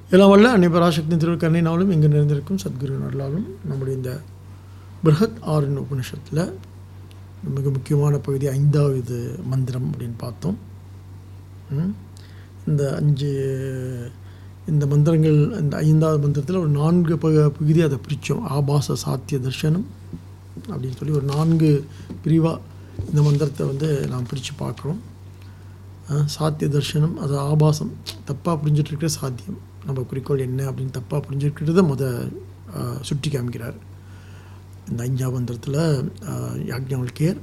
எல்லாம் வல்ல அன்னை பராசக்தி திருக்கருணையினாலும் இங்கு நிறைந்திருக்கும் சத்குரு நல்லாலும் நம்முடைய இந்த பிருஹத் ஆரின் உபனிஷத்தில் மிக முக்கியமான பகுதி ஐந்தாவது மந்திரம் அப்படின்னு பார்த்தோம் ம்? இந்த அஞ்சு இந்த மந்திரங்கள் இந்த ஐந்தாவது மந்திரத்தில் ஒரு நான்கு ப பகுதி அதை பிரித்தோம் ஆபாச சாத்திய தர்சனம் அப்படின்னு சொல்லி ஒரு நான்கு பிரிவாக இந்த மந்திரத்தை வந்து நாம் பிரித்து பார்க்குறோம் அஹ், சாத்திய தர்சனம் அது ஆபாசம் தப்பாக புரிஞ்சிட்டு இருக்கிற சாத்தியம் நம்ம குறிக்கோள் என்ன அப்படின்னு தப்பாக புரிஞ்சிருக்கிறத முத அஹ், சுட்டி காமிக்கிறார் இந்த அஞ்சாம் மந்திரத்தில் யாக்ஞவல்கேர்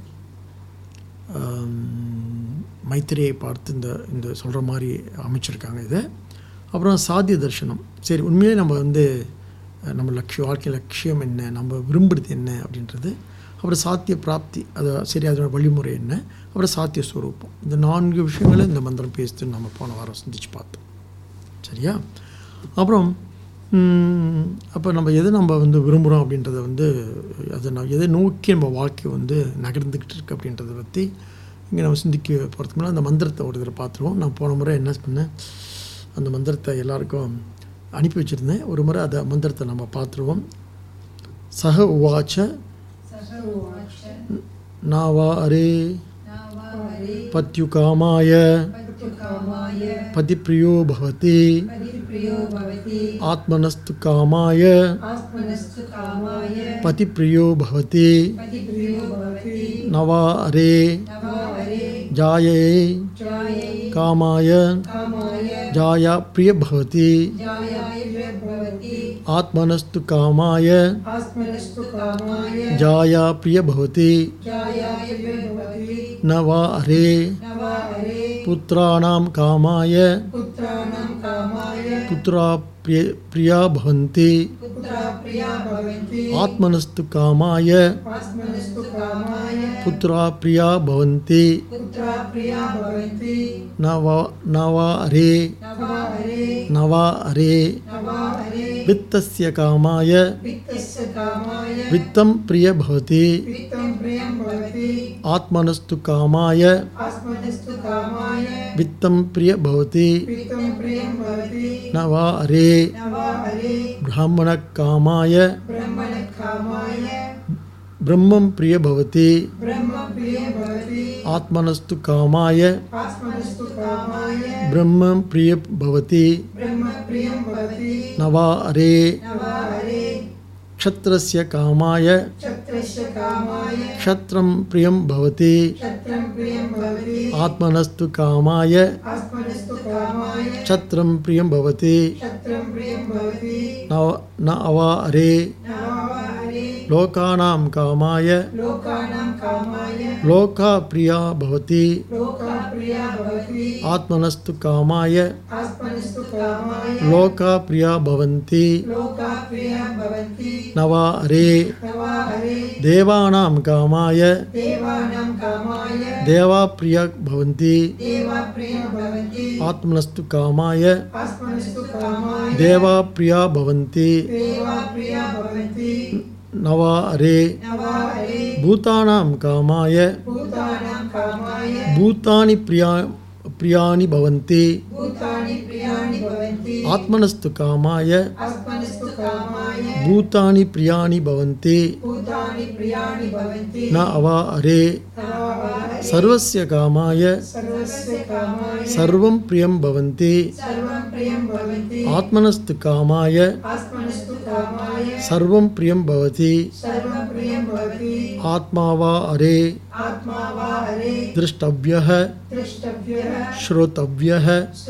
மைத்திரியை பார்த்து இந்த இந்த சொல்கிற மாதிரி அமைச்சிருக்காங்க இதை அப்புறம் சாத்திய தர்சனம் சரி உண்மையிலே நம்ம வந்து அஹ், நம்ம லட்சியம் வாழ்க்கை லட்சியம் என்ன நம்ம விரும்புறது என்ன அப்படின்றது அப்புறம் சாத்திய பிராப்தி அது சரி அதோட வழிமுறை என்ன அப்புறம் சாத்திய ஸ்வரூபம் இந்த நான்கு விஷயங்களை இந்த மந்திரம் பேசுதுன்னு நம்ம போன வாரம் சிந்திச்சு பார்த்தோம் சரியா அப்புறம் அப்போ நம்ம எதை நம்ம வந்து விரும்புகிறோம் அப்படின்றத வந்து அதை நான் எதை நோக்கி நம்ம வாழ்க்கை வந்து நகர்ந்துக்கிட்டு இருக்கு அப்படின்றத பற்றி இங்கே நம்ம சிந்திக்க போகிறதுக்கு முன்னாடி அந்த மந்திரத்தை ஒரு தடவை பார்த்துருவோம் நான் போன முறை என்ன பண்ணேன் அந்த மந்திரத்தை எல்லாருக்கும் அனுப்பி வச்சுருந்தேன் ஒரு முறை அந்த மந்திரத்தை நம்ம பார்த்துருவோம் சக உவாச்ச सह उवाच நாவா அரே नावा हरे பத்யுகாமாய पत्युकामाय பதிப்பிரியோ பவதி परिप्रियो भवति ஆத்மனஸ்து காமாய आत्मनस्तु कामाय பதிப்பிரியோ பவதி पतिप्रियो भवति நவா அரே नवा हरे ஜாயே जायै காமாய कामाय ஜாயா பிரிய பவதி जायाय भवति ஆத்மனஸ்து காமாய आत्मनस्तु कामाय ஜாயா பிரிய பவதி जायाय भवति நவா அரே नवा हरे புத்திராணாம் காமாய पुत्राणां कामाय புத்ரா பிரிய பிரியா பவந்தி पुत्रा प्रिया भवन्ति ஆத்மனஸ்து காமாய आत्मनस्तु कामाय புத்ரா பிரியா பவந்தி पुत्रा प्रिया भवन्ति நவா நவா அரே नवा हरे நவா அரே नवा हरे वित्तस्य कामाय वित्तस्य कामाय वित्तं प्रिय भवति वित्तं प्रियं भवति आत्मनस्तु कामाय आत्मनस्तु कामाय वित्तं प्रिय भवति वित्तं प्रियं भवति न वा अरे नवा हरे ब्राह्मणकामाय ब्रह्मणकामाय ब्रह्मं प्रिय भवति ब्रह्म प्रियं भवति आत्मनस्तु कामाय आत्मनस्तु कामाय ब्रह्मं प्रिय भवति ब्रह्म प्रियं भवति न वा अरे नवा हरे क्षत्रस्य कामाय क्षत्रस्य कामाय क्षत्रं प्रियं भवति क्षत्रं प्रियं भवति आत्मनस्तु कामाय आत्मनस्तु कामाय क्षत्रं प्रियं भवति क्षत्रं प्रियं भवति न न अवा अरे नवा हरे लोकानां कामाय लोकानां कामाय लोका प्रिया भवति लोका प्रिया भवति आत्मनस्तु कामाय आत्मनस्तु कामाय लोका प्रिया भवन्ति लोका प्रिया भवन्ति न वा अरे नवा हरे देवानां कामाय देवानां कामाय देवा प्रिया भवन्ति देवा प्रिया भवन्ति आत्मनस्तु कामाय आत्मनस्तु कामाय देवा प्रिया भवन्ति देवा प्रिया भवन्ति न वा अरे नवा हरे भूतानां कामाय भूतानां कामाय भूतानि प्रिया प्रियाणि भवन्ति भूतानि प्रियाणि भवन्ति आत्मनस्तु कामाय आत्मनस्तु कामाय भूतानि प्रियाणि भवन्ति भूतानि प्रियाणि भवन्ति न अवा अरे नवा हरे सर्वस्य कामाय सर्वस्य कामाय सर्वं प्रियं भवन्ति सर्वं प्रियं भवन्ति आत्मनस्तु कामाय आत्मनस्तु कामाय सर्वं प्रियं भवति सर्वं प्रियं भवति आत्मा वा अरे आत्मा वा हरे द्रष्टव्यः द्रष्टव्यः श्रोतव्यः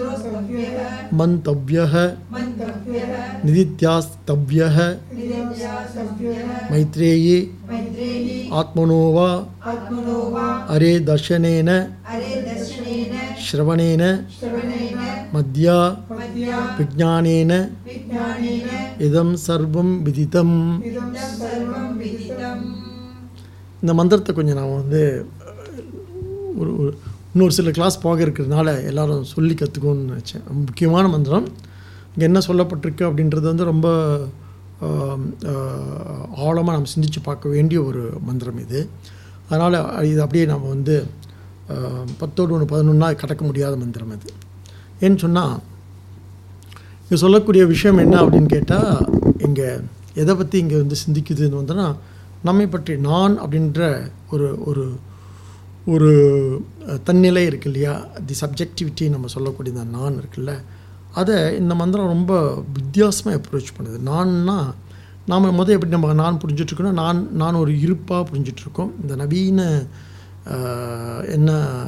श्रोतव्यः मन्तव्यः मन्तव्यः निदिध्यास्तव्यः निरध्यासव्यः मैत्रेयी मैत्रेयी आत्मनो वा आत्मनो वा अरे दर्शनेन हरे दर्शनेन श्रवणेन श्रवणेन मद्या मद्या विज्ञानेन विज्ञानेन இதம் சர்வம் விதிதம் इदं सर्वं विदितम् இந்த மந்திரத்தை கொஞ்சம் நான் வந்து ஒரு ஒரு இன்னொரு சில கிளாஸ் போக இருக்கிறதுனால எல்லாரும் சொல்லி கற்றுக்கணும்னு நினச்சேன் ரொம்ப முக்கியமான மந்திரம் இங்கே என்ன சொல்லப்பட்டிருக்கு அப்படின்றது வந்து ரொம்ப ஆழமாக நம்ம சிந்திச்சு பார்க்க வேண்டிய ஒரு மந்திரம் இது அதனால் இது அப்படியே நம்ம வந்து ஆஹ், பத்தோடு ஒன்று பதினொன்றா கடக்க முடியாத மந்திரம் இது ஏன்னு சொன்னால் இங்கே சொல்லக்கூடிய விஷயம் என்ன அப்படின்னு கேட்டால் இங்கே எதை பற்றி இங்கே வந்து சிந்திக்குதுன்னு வந்தோன்னா நம்மை பற்றி நான் அப்படின்ற ஒரு ஒரு ஒரு அஹ், தன்னிலை இருக்கு இல்லையா தி சப்ஜெக்டிவிட்டி நம்ம சொல்லக்கூடிய இந்த நான் இருக்குல்ல அதை இந்த மந்திரம் ரொம்ப வித்தியாசமாக அப்ரோச் பண்ணுது நான்னா நாம் முதல் எப்படி நம்ம நான் புரிஞ்சிட்ருக்கோன்னா நான் நான் ஒரு இருப்பாக புரிஞ்சிட்ருக்கோம் இந்த நவீன அஹ், என்ன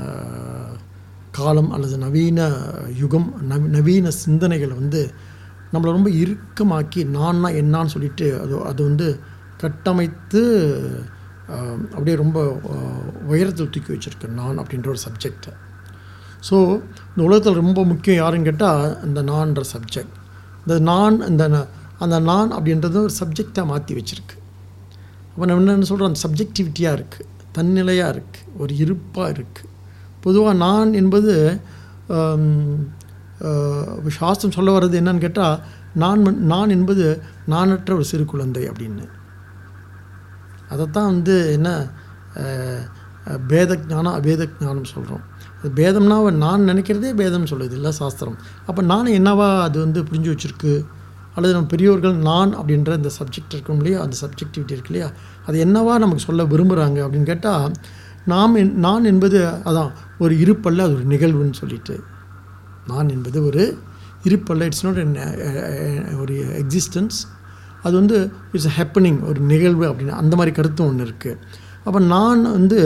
காலம் அல்லது நவீன யுகம் நவ நவீன சிந்தனைகளை வந்து நம்மளை ரொம்ப இறுக்கமாக்கி நான்னா என்னான்னு சொல்லிட்டு அது அது வந்து கட்டமைத்து ஆஹ், அப்படியே ரொம்ப ஆஹ், உயரத்தில் தூக்கி வச்சுருக்கு நான் அப்படின்ற ஒரு சப்ஜெக்டை ஸோ இந்த உலகத்தில் ரொம்ப முக்கியம் யாருன்னு கேட்டால் இந்த நான்ற சப்ஜெக்ட் இந்த நான் இந்த ந- அந்த நான் அப்படின்றது ஒரு சப்ஜெக்டாக மாற்றி வச்சுருக்கு அப்போ நம்ம என்ன சொல்கிறோம் அந்த சப்ஜெக்டிவிட்டியாக இருக்குது தன்னிலையாக இருக்குது ஒரு இருப்பாக இருக்குது பொதுவாக நான் என்பது ஆம், ஆஹ், சாஸ்திரம் சொல்ல வர்றது என்னன்னு கேட்டால் நான் மன்- நான் என்பது நானற்ற ஒரு சிறு குழந்தை அப்படின்னு அதைத்தான் வந்து என்ன அஹ், அஹ், பேத ஞானம் அபேத ஞானம் சொல்கிறோம் பேதம்னா நான் நினைக்கிறதே பேதம் சொல்லுது இல்லை சாஸ்திரம் அப்போ நான் என்னவா அது வந்து புரிஞ்சு வச்சுருக்கு அல்லது நம்ம பெரியோர்கள் நான் அப்படின்ற இந்த சப்ஜெக்ட் இருக்கும் இல்லையா அந்த சப்ஜெக்டிவிட்டி இருக்கு இல்லையா அது என்னவா நமக்கு சொல்ல விரும்புகிறாங்க அப்படின்னு கேட்டால் நாம் என்- நான் என்பது அதான் ஒரு இருப்பல்ல அது ஒரு நிகழ்வுன்னு சொல்லிட்டு நான் என்பது ஒரு இருப்பல்ல இட்ஸ் நாட் ஒரு எக்ஸிஸ்டன்ஸ் அது வந்து இட்ஸ் ஹேப்பனிங் ஒரு நிகழ்வு அப்படின்னு அந்த மாதிரி கருத்தும் ஒன்று இருக்குது அப்போ நான் வந்து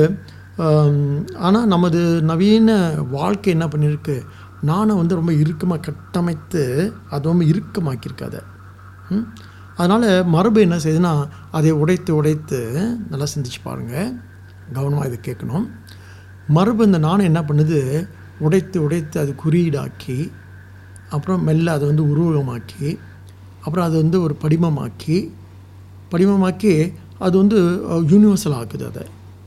ஆனால் நமது நவீன வாழ்க்கை என்ன பண்ணியிருக்கு நானை வந்து ரொம்ப இறுக்கமாக கட்டமைத்து அது ரொம்ப இறுக்கமாக்கியிருக்கு அதை ம்? அதனால் மரபு என்ன செய்யுதுன்னா அதை உடைத்து உடைத்து நல்லா சிந்திச்சு பாருங்கள் கவனமாக இதை கேட்கணும் மரபு இந்த நாணை என்ன பண்ணுது உடைத்து உடைத்து அது குறியீடாக்கி அப்புறம் மெல்ல அதை வந்து உருவகமாக்கி அப்புறம் அது வந்து ஒரு படிமமாக்கி படிமமாக்கி அது வந்து யூனிவர்சல் ஆக்குது அதை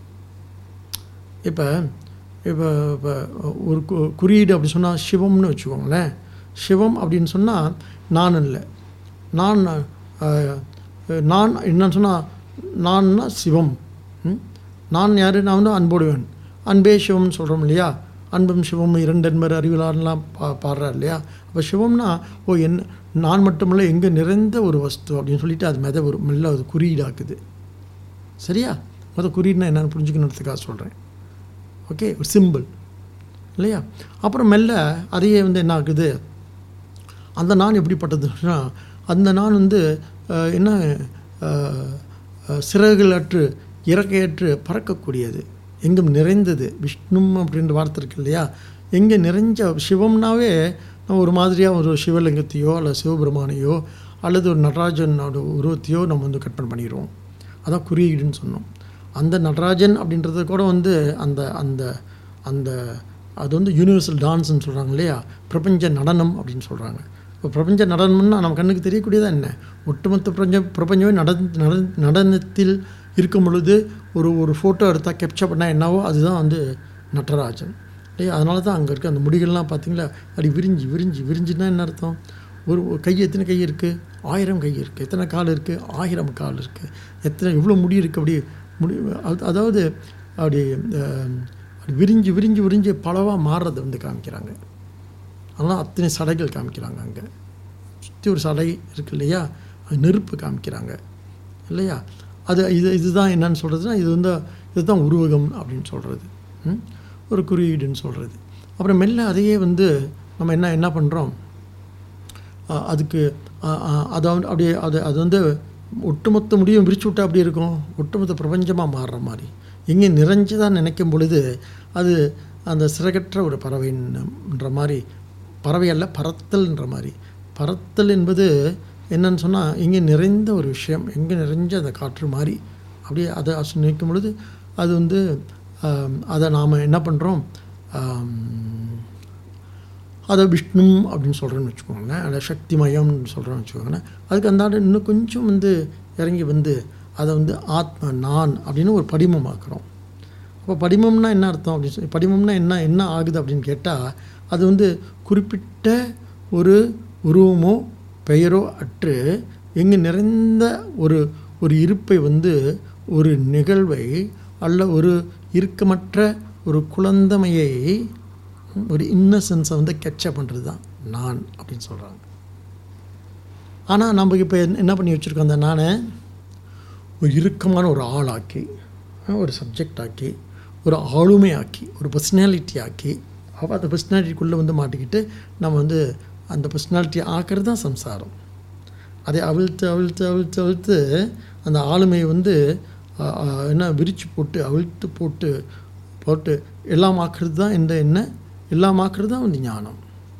இப்போ இப்போ இப்போ ஒரு கு- குறியீடு அப்படி சொன்னால் சிவம்னு வச்சுக்கோங்களேன் சிவம் அப்படின்னு சொன்னால் நான் இல்லை நான் அஹ், நான் என்னன்னு சொன்னால் நான்னா சிவம் ம்? நான் யார் நான் வந்து அன்போடுவேன் அன்பே சிவம்னு சொல்கிறோம் இல்லையா அன்பும் சிவம் இரண்டென்பர் அறிவிலான்லாம் பா பாடுறார் இல்லையா அப்போ சிவம்னா ஓ என்ன நான் மட்டுமல்ல எங்கே நிறைந்த ஒரு வஸ்து அப்படின்னு சொல்லிட்டு அது மெத ஒரு மெல்ல அது குறியீடாக்குது சரியா மொதல் குறியீடுனா என்னென்னு புரிஞ்சுக்கணுன்றதுக்காக சொல்கிறேன் ஓகே ஒரு சிம்பிள் இல்லையா அப்புறம் மெல்ல அதையே வந்து என்ன ஆகுது அந்த நான் எப்படிப்பட்டதுன்னா அந்த நான் வந்து அஹ், என்ன அஹ், அஹ், சிறகுகளற்று இறக்கையற்று பறக்கக்கூடியது எங்கும் நிறைந்தது விஷ்ணும் அப்படின்ற வார்த்தை இருக்கு இல்லையா எங்கே நிறைஞ்ச சிவம்னாவே நம்ம ஒரு மாதிரியாக ஒரு சிவலிங்கத்தையோ அல்லது சிவபெருமானையோ அல்லது ஒரு நடராஜனோட உருவத்தையோ நம்ம வந்து கற்பனை பண்ணிடுவோம் அதான் குறியீடுன்னு சொன்னோம் அந்த நடராஜன் அப்படின்றது கூட வந்து அந்த அந்த அந்த அது வந்து யூனிவர்சல் டான்ஸ்னு சொல்கிறாங்க இல்லையா பிரபஞ்ச நடனம் அப்படின்னு சொல்கிறாங்க இப்போ பிரபஞ்ச நடனம்னா நம்ம கண்ணுக்கு தெரியக்கூடியதா என்ன ஒட்டுமொத்த பிரபஞ்ச பிரபஞ்சமே நட நட நடனத்தில் இருக்கும் பொழுது ஒரு ஒரு ஃபோட்டோ எடுத்தால் கேப்சர் பண்ணால் என்னவோ அதுதான் வந்து நடராஜன் இல்லையா அதனால தான் அங்கே இருக்க அந்த முடிகள்லாம் பார்த்தீங்களா அப்படி விரிஞ்சு விரிஞ்சு விரிஞ்சுன்னா என்ன அர்த்தம் ஒரு ஒரு கை எத்தனை கை இருக்குது ஆயிரம் கை இருக்குது எத்தனை கால் இருக்குது ஆயிரம் கால் இருக்குது எத்தனை எவ்வளோ முடி இருக்குது அப்படி முடி அது- அதாவது அப்படி அஹ், அப்படி விரிஞ்சு விரிஞ்சு விரிஞ்சு பலவாக மாறுறதை வந்து காமிக்கிறாங்க அதனால் அத்தனை சடைகள் காமிக்கிறாங்க அங்கே சுற்றி ஒரு சடை இருக்கு இல்லையா அது நெருப்பு காமிக்கிறாங்க இல்லையா அது இது இதுதான் என்னன்னு சொல்கிறதுனா இது வந்து இதுதான் உருவகம் அப்படின்னு சொல்கிறது ஒரு குறியீடுன்னு சொல்கிறது அப்புறம் மெல்ல அதையே வந்து நம்ம என்ன என்ன பண்ணுறோம் அஹ் அதுக்கு அஹ் அஹ் அதை வந்து அப்படியே அது அது வந்து ஒட்டுமொத்த முடியும் விரிச்சு விட்டா அப்படி இருக்கும் ஒட்டுமொத்த பிரபஞ்சமாக மாறுற மாதிரி எங்கே நிறைஞ்சதாக நினைக்கும் பொழுது அது அந்த சிறகற்ற ஒரு பறவைன்ற மாதிரி பறவை அல்ல பறத்தல்ன்ற மாதிரி பறத்தல் என்பது என்னன்னு சொன்னால் இங்கே நிறைந்த ஒரு விஷயம் எங்கே நிறைஞ்ச அந்த காற்று மாதிரி அப்படியே அதை அசு- நினைக்கும் பொழுது அது வந்து ஆம், அதை நாம் என்ன பண்ணுறோம் அதை விஷ்ணு அப்படின்னு சொல்கிறேன்னு வச்சுக்கோங்களேன் அதை சக்திமயம்னு சொல்கிறேன்னு வச்சுக்கோங்களேன் அதுக்கு அந்தாண்ட இன்னும் கொஞ்சம் வந்து இறங்கி வந்து அதை வந்து ஆத்ம நான் அப்படின்னு ஒரு படிமமாக்குறோம் அப்போ படிமம்னா என்ன அர்த்தம் அப்படின்னு சொல்லி படிமம்னா என்ன என்ன ஆகுது அப்படின்னு கேட்டால் அது வந்து குறிப்பிட்ட ஒரு உருவமோ பெயரோ அற்று எங்கு நிறைந்த ஒரு ஒரு இருப்பை வந்து ஒரு நிகழ்வை அல்ல ஒரு இறுக்கமற்ற ஒரு குழந்தமையை ஒரு இன்னசென்ஸை வந்து கெட்சப் பண்ணுறது தான் நான் அப்படின்னு சொல்கிறாங்க ஆனால் நம்ம இப்போ என்ன பண்ணி வச்சுருக்கோம் அந்த நானே ஒரு இறுக்கமான ஒரு ஆளாக்கி அஹ், ஒரு சப்ஜெக்ட் ஆக்கி ஒரு ஆளுமை ஆக்கி ஒரு பர்சனாலிட்டி ஆக்கி அப்போ அந்த பர்சனாலிட்டிக்குள்ளே வந்து மாட்டிக்கிட்டு நம்ம வந்து அந்த பர்சனாலிட்டி ஆக்கிறது தான் சம்சாரம் அதை அவிழ்த்து அவிழ்த்து அவிழ்த்து அவிழ்த்து அந்த ஆளுமையை வந்து அஹ், அஹ், என்ன விரித்து போட்டு அவிழ்த்து போட்டு போட்டு எல்லாம் ஆக்கிறது தான் இந்த என்ன எல்லாம் ஆக்கிறது தான் வந்து ஞானம்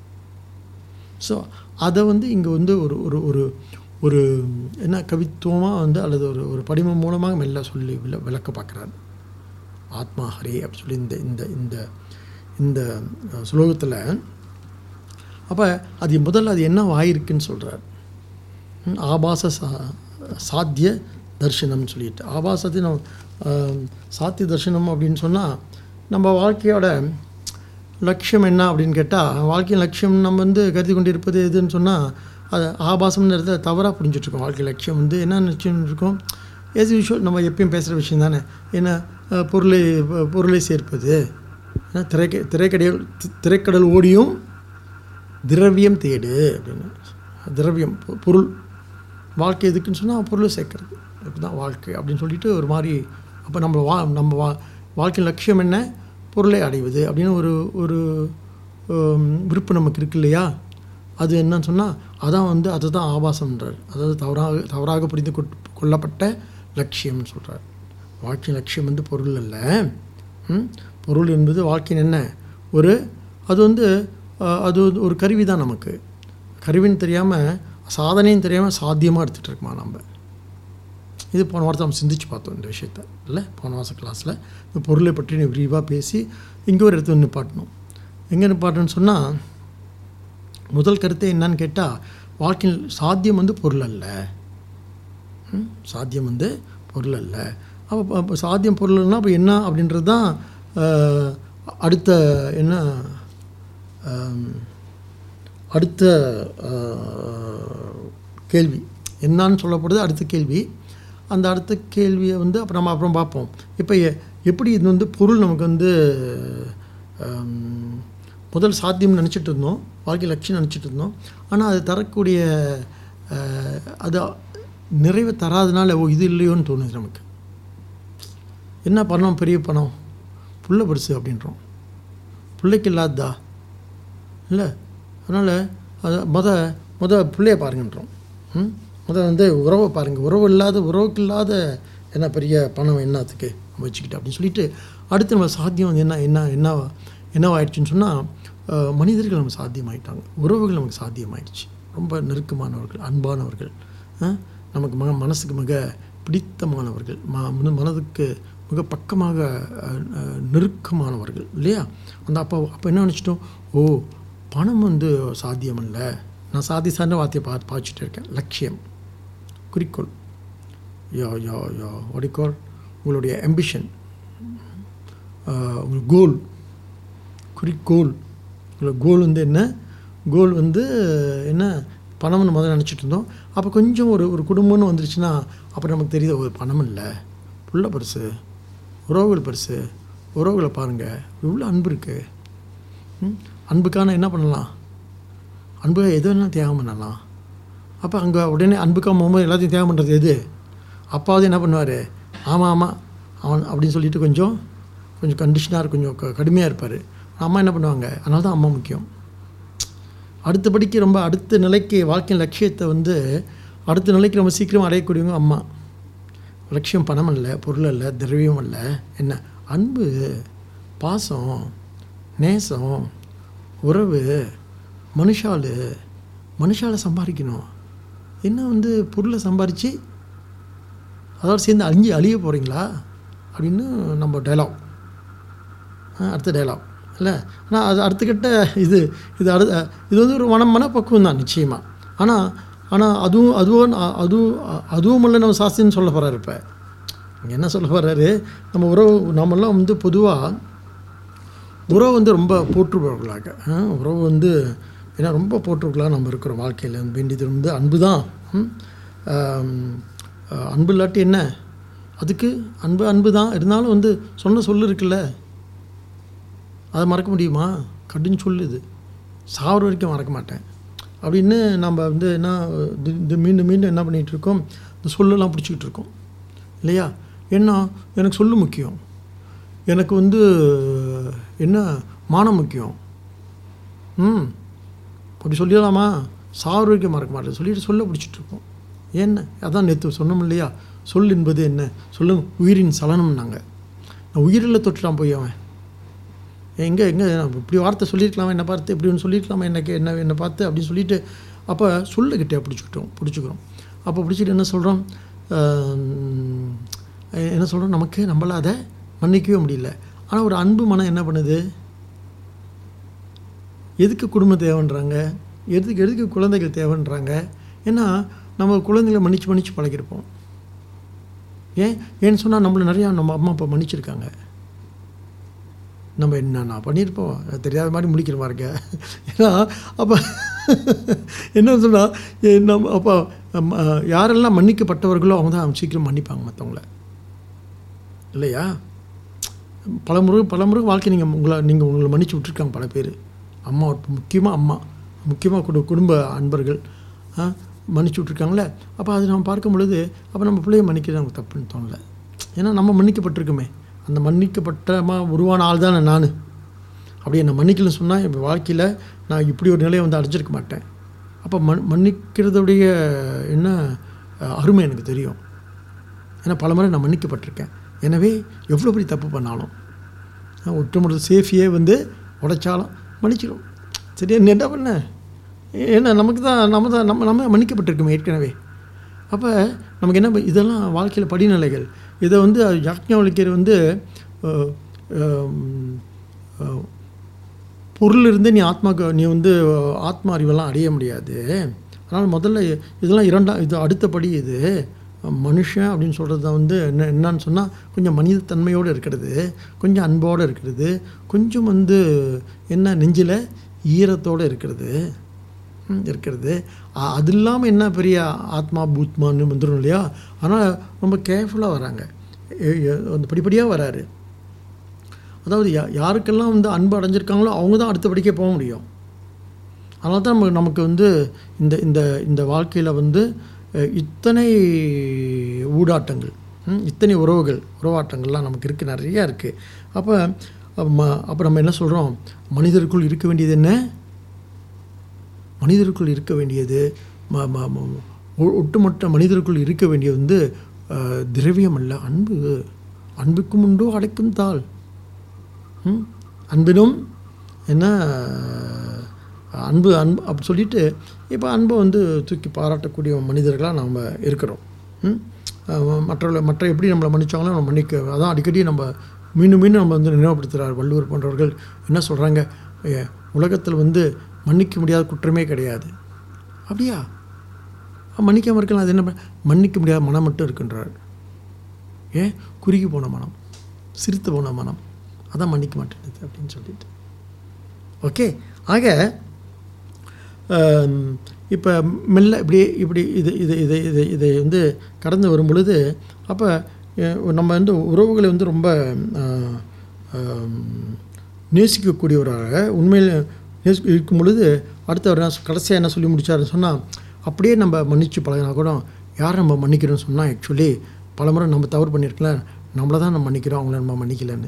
ஸோ அதை வந்து இங்கே வந்து ஒரு ஒரு ஒரு ஒரு என்ன கவித்துவமாக வந்து அல்லது ஒரு ஒரு படிமம் மூலமாக மெல்ல சொல்லி விள விளக்க பார்க்குறாரு ஆத்மா ஹரே அப்படி சொல்லி இந்த இந்த இந்த இந்த சுலோகத்தில் அப்போ அது முதல்ல அது என்ன ஆயிருக்குன்னு சொல்கிறார் ஆபாச சா சாத்திய தர்ஷனம்னு சொல்லிட்டு ஆபாசத்தை நம்ம ஆஹ், சாத்திய தர்ஷனம் அப்படின்னு சொன்னால் நம்ம வாழ்க்கையோட லட்சியம் என்ன அப்படின்னு கேட்டால் வாழ்க்கையின் லட்சியம் நம்ம வந்து கருதி கொண்டு இருப்பது எதுன்னு சொன்னால் அது ஆபாசம்னு இடத்துல தவறாக புரிஞ்சிட்ருக்கோம் வாழ்க்கை லட்சியம் வந்து என்ன லட்சியம் இருக்கும் எஸ் யூஷுவல் நம்ம எப்பயும் பேசுகிற விஷயம் தானே என்ன அஹ், பொருளை பொ- பொருளை சேர்ப்பது ஏன்னா திரைக்க திரைக்கடையில் தி- திரைக்கடல் ஓடியும் திரவியம் தேடு அப்படின்னு திரவியம் பொ- பொருள் வாழ்க்கை எதுக்குன்னு சொன்னால் பொருளை சேர்க்கறது இதுதான் வாழ்க்கை அப்படின்னு சொல்லிட்டு ஒரு மாதிரி அப்போ நம்ம வா நம்ம வா வாழ்க்கையின் லட்சியம் என்ன பொருளை அடைவது அப்படின்னு ஒரு ஒரு ஹம், விருப்பம் நமக்கு இருக்கு இல்லையா அது என்னன்னு சொன்னால் அதான் வந்து அதுதான் ஆபாசம்ன்றார் அதாவது தவறாக தவறாக புரிந்து கொட்- கொள்ளப்பட்ட லட்சியம்னு சொல்கிறார் வாழ்க்கையின் லட்சியம் வந்து பொருள் அல்ல ம்? பொருள் என்பது வாழ்க்கையின் என்ன ஒரு அது வந்து அஹ், அது வந்து ஒரு கருவி தான் நமக்கு கருவின்னு தெரியாமல் சாதனையும் தெரியாமல் சாத்தியமாக எடுத்துகிட்டு இருக்கோமா நம்ம இது போன வாரத்தை நம்ம சிந்திச்சு பார்த்தோம் இந்த விஷயத்த இல்லை போன மாதம் கிளாஸில் இந்த பொருளை பற்றி விரிவாக பேசி இங்கே ஒரு இடத்துல நிப்பாட்டணும் எங்கே நிப்பாட்டணும்னு சொன்னால் முதல் கருத்து என்னன்னு கேட்டால் வாழ்க்கையில் சாத்தியம் வந்து பொருள் அல்ல ம்? சாத்தியம் வந்து பொருள் அல்ல அப்போ அப்போ சாத்தியம் பொருள்னா அப்போ என்ன அப்படின்றது தான் அஹ், அடுத்த என்ன ஆம், அடுத்த அஹ், கேள்வி என்னான்னு சொல்லப்படுது அடுத்த கேள்வி அந்த அடுத்த கேள்வியை வந்து அப்புறம் நம்ம அப்புறம் பார்ப்போம் இப்போ எ- எப்படி இது வந்து பொருள் நமக்கு வந்து ஆம், முதல் சாத்தியம் நினச்சிட்டு இருந்தோம் வாழ்க்கை லட்சியம் நினச்சிட்டு இருந்தோம் ஆனால் அது தரக்கூடிய அஹ், அது நிறைவு தராதனால ஓ இது இல்லையோன்னு தோணுது நமக்கு என்ன பணம் பெரிய பணம் புள்ள பெருசு அப்படின்றோம் பிள்ளைக்கு இல்லாததா இல்லை அதனால் அதை மொத முத பிள்ளைய பாருங்கன்றோம் ம் முத வந்து உறவை பாருங்கள் உறவு இல்லாத உறவுக்கு இல்லாத என்ன பெரிய பணம் என்னத்துக்கு நம்ம வச்சுக்கிட்டு அப்படின்னு சொல்லிட்டு அடுத்து நம்ம சாத்தியம் வந்து என்ன என்ன என்ன என்னவாயிடுச்சுன்னு சொன்னால் மனிதர்கள் நம்ம சாத்தியமாயிட்டாங்க உறவுகள் நமக்கு சாத்தியமாயிடுச்சு ரொம்ப நெருக்கமானவர்கள் அன்பானவர்கள் ஆ? நமக்கு மக மனசுக்கு மிக பிடித்தமானவர்கள் ம மன- மனதுக்கு மிக பக்கமாக அஹ், அஹ், நெருக்கமானவர்கள் இல்லையா அந்த அப்போ அப்போ என்ன நினச்சிட்டோம் ஓ பணம் வந்து சாத்தியம் அல்ல நான் சாதி சார்ந்த வார்த்தையை பா பாய்ச்சிட்டு இருக்கேன் லட்சியம் குறிக்கோள் யோ யோ யோ ஒடிக்கோள் உங்களுடைய ambition உங்கள் கோல் குறிக்கோள் உங்களோட கோல் வந்து என்ன கோல் வந்து என்ன பணம்னு முதல்ல நினச்சிட்டு இருந்தோம் அப்போ கொஞ்சம் ஒரு ஒரு குடும்பம்னு வந்துருச்சுன்னா அப்புறம் நமக்கு தெரியுது ஒரு பணம் இல்லை புள்ள பெருசு உறவுகள் பெருசு உறவுகளை பாருங்கள் இவ்வளோ அன்பு இருக்குது ம்? அன்புக்கான என்ன பண்ணலாம் அன்புக்காக எது வேணாலும் தியாகம் பண்ணலாம் அப்போ அங்கே உடனே அன்புக்காக போகும்போது எல்லாத்தையும் தியாகம் பண்ணுறது எது அப்பாவது என்ன பண்ணுவார் ஆமாம் ஆமாம் அவன் அப்படின்னு சொல்லிட்டு கொஞ்சம் கொஞ்சம் கண்டிஷனாக கொஞ்சம் க கடுமையாக இருப்பார் அம்மா என்ன பண்ணுவாங்க அதனால தான் அம்மா முக்கியம் அடுத்தபடிக்கு ரொம்ப அடுத்த நிலைக்கு வாழ்க்கையின் லட்சியத்தை வந்து அடுத்த நிலைக்கு ரொம்ப சீக்கிரம் அடையக்கூடியவங்க அம்மா லட்சியம் பணம் அல்ல பொருள் அல்ல திரவியம் அல்ல என்ன அன்பு பாசம் நேசம் உறவு மனுஷாலு மனுஷால சம்பாதிக்கணும் என்ன வந்து பொருளை சம்பாரித்து அதோடு சேர்ந்து அழிஞ்சு அழிய போகிறீங்களா அப்படின்னு நம்ம டைலாக் அடுத்த டைலாக் இல்லை ஆனால் அது அடுத்துக்கிட்ட இது இது அடு இது வந்து ஒரு மன மனப்பக்குவம் தான் நிச்சயமாக ஆனால் ஆனால் அதுவும் அதுவும் அ- அதுவும் அ- அதுவும் இல்லை நம்ம சாஸ்திரின்னு சொல்ல போகிறாரு இப்போ இங்கே என்ன சொல்ல போகிறாரு நம்ம உறவு நம்மெல்லாம் வந்து பொதுவாக உறவு வந்து ரொம்ப போற்றுபவர்களாக ஆ, உறவு வந்து ஏன்னா ரொம்ப போற்றுவர்களாக நம்ம இருக்கிறோம் வாழ்க்கையில் வேண்டியது வந்து அன்பு தான் ம்? ஆம், ஆ, அன்பு இல்லாட்டி என்ன அதுக்கு அன்பு அன்பு தான் இருந்தாலும் வந்து சொன்ன சொல்லு இருக்குல்ல அதை மறக்க முடியுமா கடுன்னு சொல்லுது சாவர வரைக்கும் மறக்க மாட்டேன் அப்படின்னு நம்ம வந்து என்ன இது- இது மீண்டும் மீண்டும் என்ன பண்ணிகிட்டு இருக்கோம் இந்த சொல்லெல்லாம் பிடிச்சிக்கிட்டு இருக்கோம் இல்லையா என்ன எனக்கு சொல்லு முக்கியம் எனக்கு வந்து என்ன மானம் முக்கியம் ம் அப்படி சொல்லிடலாமா சாரோக்கியமாக இருக்க மாட்டேன் சொல்லிட்டு சொல்ல பிடிச்சிட்டு இருப்போம் என்ன அதான் நேற்று சொன்னோம் இல்லையா சொல் என்பது என்ன சொல்லும் உயிரின் சலனம்னாங்க நான் உயிரில் தொட்டுட்டான் போய் அவன் எங்கே எங்கே இப்படி வார்த்தை சொல்லியிருக்கலாமா என்னை பார்த்து இப்படி ஒன்று சொல்லியிருக்கலாமா எனக்கு என்ன என்னை பார்த்து அப்படின்னு சொல்லிட்டு அப்போ சொல்லுக்கிட்டே பிடிச்சிக்கிட்டோம் பிடிச்சிக்கிறோம் அப்போ பிடிச்சிட்டு என்ன சொல்கிறோம் என்ன சொல்கிறோம் நமக்கு நம்மளால் அதை மன்னிக்கவே முடியல ஆனால் ஒரு அன்பு மனம் என்ன பண்ணுது எதுக்கு குடும்பம் தேவைன்றாங்க எதுக்கு எதுக்கு குழந்தைகள் தேவைன்றாங்க ஏன்னா நம்ம குழந்தைகளை மன்னிச்சு மன்னிச்சு பழகிருப்போம் ஏன் ஏன்னு சொன்னால் நம்மளை நிறையா நம்ம அம்மா அப்பா மன்னிச்சிருக்காங்க நம்ம என்னென்ன பண்ணியிருப்போம் அது தெரியாத மாதிரி முடிக்கிற மாதிரி இருக்க ஏன்னா அப்போ என்ன சொன்னால் நம்ம அப்போ நம்ம, யாரெல்லாம் மன்னிக்கப்பட்டவர்களோ அவங்க தான் சீக்கிரம் மன்னிப்பாங்க மற்றவங்கள இல்லையா பல முறை பல முறை வாழ்க்கை நீங்கள் உங்களை நீங்கள் உங்களை மன்னிச்சு விட்ருக்காங்க பல பேர் அம்மா முக்கியமாக அம்மா முக்கியமாக குடு குடும்ப அன்பர்கள் ஆ, மன்னிச்சு விட்ருக்காங்களே அப்போ அது நம்ம பார்க்கும் பொழுது அப்போ நம்ம பிள்ளைய மன்னிக்கிறது நமக்கு தப்புன்னு தோணல ஏன்னா நம்ம மன்னிக்கப்பட்டிருக்கோமே அந்த மன்னிக்கப்பட்டமா உருவான ஆள் தானே நான் அப்படி என்னை மன்னிக்கலன்னு சொன்னால் என் வாழ்க்கையில் நான் இப்படி ஒரு நிலையை வந்து அடைஞ்சிருக்க மாட்டேன் அப்போ மன் மன்னிக்கிறதுடைய என்ன அஹ், அருமை எனக்கு தெரியும் ஏன்னா பல முறை நான் மன்னிக்கப்பட்டிருக்கேன் எனவே எவ்வளோ பெரிய தப்பு பண்ணாலும் நான் ஒட்டுமொத்த சேஃபியே வந்து உடைச்சாலும் மன்னிச்சிடும் சரியா நீ என்ன பண்ண ஏன்னா நமக்கு தான் நம்ம தான் நம்ம நம்ம மன்னிக்கப்பட்டிருக்கோமே ஏற்கனவே அப்போ நமக்கு என்ன ப- இதெல்லாம் வாழ்க்கையில் படிநிலைகள் இதை வந்து யாக்ஞாவளிக்கர் வந்து அஹ், அஹ், அஹ், பொருள் இருந்து நீ ஆத்மாக்கு நீ வந்து அஹ், ஆத்மா அறிவெல்லாம் அடைய முடியாது அதனால் முதல்ல இதெல்லாம் இரண்டாம் இது அடுத்தபடி இது மனுஷன் அப்படின்னு சொல்கிறது தான் வந்து என்ன என்னன்னு சொன்னால் கொஞ்சம் மனிதத்தன்மையோடு இருக்கிறது கொஞ்சம் அன்போடு இருக்கிறது கொஞ்சம் வந்து என்ன நெஞ்சில் ஈரத்தோடு இருக்கிறது ம், இருக்கிறது அ- அது இல்லாமல் என்ன பெரிய ஆத்மா பூத்மான்னு வந்துடும் இல்லையா ஆனால் ரொம்ப கேர்ஃபுல்லாக வராங்க எ- எ- அந்த படிப்படியாக வராரு அதாவது யா யாருக்கெல்லாம் வந்து அன்பு அடைஞ்சிருக்காங்களோ அவங்க தான் அடுத்தபடிக்கே போக முடியும் அதனால தான் நமக்கு நமக்கு வந்து இந்த இந்த இந்த வாழ்க்கையில் வந்து அஹ், இத்தனை ஊடாட்டங்கள் ம், இத்தனை உறவுகள் உறவாட்டங்கள்லாம் நமக்கு இருக்குது நிறையா இருக்குது அப்போ அப்போ நம்ம என்ன சொல்கிறோம் மனிதருக்குள் இருக்க வேண்டியது என்ன மனிதருக்குள் இருக்க வேண்டியது ம- ம- ம- ஒ- ஒட்டுமொத்த மனிதருக்குள் இருக்க வேண்டியது வந்து அஹ், திரவியம் அல்ல அன்பு அன்புக்கும் உண்டோ அடைக்கும் தாள் ம்? அன்பினும் என்ன அன்பு அன்பு அப்படி சொல்லிட்டு இப்போ அன்பை வந்து தூக்கி பாராட்டக்கூடிய மனிதர்களாக நாம் இருக்கிறோம் ம்? அஹ் மற்றவர்களை மற்ற எப்படி நம்மளை மன்னிச்சாங்களோ நம்ம மன்னிக்க அதான் அடிக்கடி நம்ம மீண்டும் மீண்டும் நம்ம வந்து நினைவுபடுத்துகிறார் வள்ளுவர் போன்றவர்கள் என்ன சொல்கிறாங்க உலகத்தில் வந்து மன்னிக்க முடியாத குற்றமே கிடையாது அப்படியா அஹ் மன்னிக்காம இருக்கலாம் அது என்ன ப- மன்னிக்க முடியாத மனம் மட்டும் இருக்குன்றார் ஏன் குறுகி போன மனம் சிரித்து போன மனம் அதான் மன்னிக்க மாட்டேங்குது அப்படின்னு சொல்லிட்டு ஓகே ஆக இப்போ மெல்ல இப்படியே இப்படி இது இது இதை இதை இதை வந்து கடந்து வரும் பொழுது அப்போ நம்ம வந்து உறவுகளை வந்து ரொம்ப அஹ், அஹ், நேசிக்கக்கூடியவராக உண்மையில் நேசி இருக்கும் பொழுது அடுத்தவர் என்ன கடைசியாக என்ன சொல்லி முடிச்சாருன்னு சொன்னால் அப்படியே நம்ம மன்னிச்சு பழகினா கூட யார் நம்ம மன்னிக்கிறோம்னு சொன்னால் ஆக்சுவலி பலமுறை நம்ம தவறு பண்ணியிருக்கலாம் நம்மளை தான் நம்ம மன்னிக்கிறோம் அவங்கள நம்ம மன்னிக்கலன்னு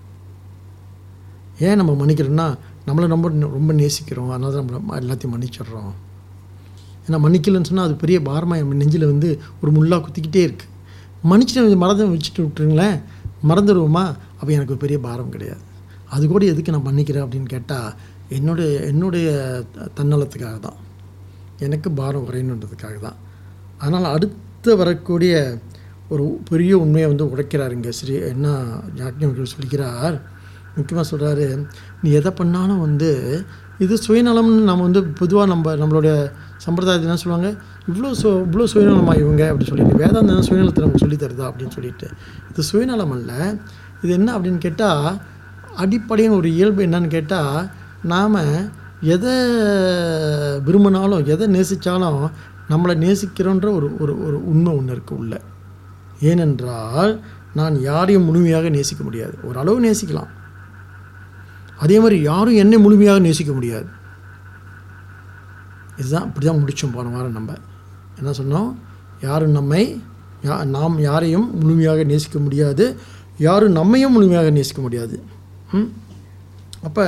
ஏன் நம்ம மன்னிக்கிறோம்னா நம்மளை ரொம்ப ரொம்ப நேசிக்கிறோம் அதனால தான் நம்ம எல்லாத்தையும் மன்னிச்சிடுறோம் ஏன்னா மன்னிக்கலன்னு சொன்னால் அது பெரிய பாரமாக என் நெஞ்சில் வந்து ஒரு முள்ளா குத்திக்கிட்டே இருக்குது மன்னிச்சுட்டு மறந்து வச்சுட்டு விட்டுருங்களேன் மறந்துடுவோமா அப்போ எனக்கு ஒரு பெரிய பாரம் கிடையாது அது கூட எதுக்கு நான் மன்னிக்கிறேன் அப்படின்னு கேட்டால் என்னுடைய என்னுடைய த- தன்னலத்துக்காக தான் எனக்கு பாரம் குறையணுன்றதுக்காக தான் அதனால் அடுத்து வரக்கூடிய ஒரு பெரிய உண்மையை வந்து உடைக்கிறாருங்க ஸ்ரீ என்ன யாக்ஞவர்கள் சொல்கிறார் முக்கியமாக சொல்கிறாரு நீ எதை பண்ணாலும் வந்து இது சுயநலம்னு நம்ம வந்து பொதுவாக நம்ம நம்மளுடைய சம்பிரதாயத்தில் என்ன சொல்லுவாங்க இவ்வளோ சு இவ்வளோ சுயநலமா இவங்க அப்படி சொல்லிட்டு வேதாந்தம் சுயநலத்தை நமக்கு சொல்லித் தருதா அப்படின்னு சொல்லிட்டு இது சுயநலம் அல்ல இது என்ன அப்படின்னு கேட்டால் அடிப்படையான ஒரு இயல்பு என்னன்னு கேட்டால் நாம் எதை விரும்பினாலும் எதை நேசித்தாலும் நம்மளை நேசிக்கிறோன்ற ஒரு ஒரு ஒரு உண்மை ஒன்று இருக்குது உள்ள ஏனென்றால் நான் யாரையும் முழுமையாக நேசிக்க முடியாது ஒரு அளவு நேசிக்கலாம் அதே மாதிரி யாரும் என்னை முழுமையாக நேசிக்க முடியாது இதுதான் இப்படி தான் முடித்தோம் போன வாரம் நம்ம என்ன சொன்னோம் யாரும் நம்மை யா நாம் யாரையும் முழுமையாக நேசிக்க முடியாது யாரும் நம்மையும் முழுமையாக நேசிக்க முடியாது ம் அப்போ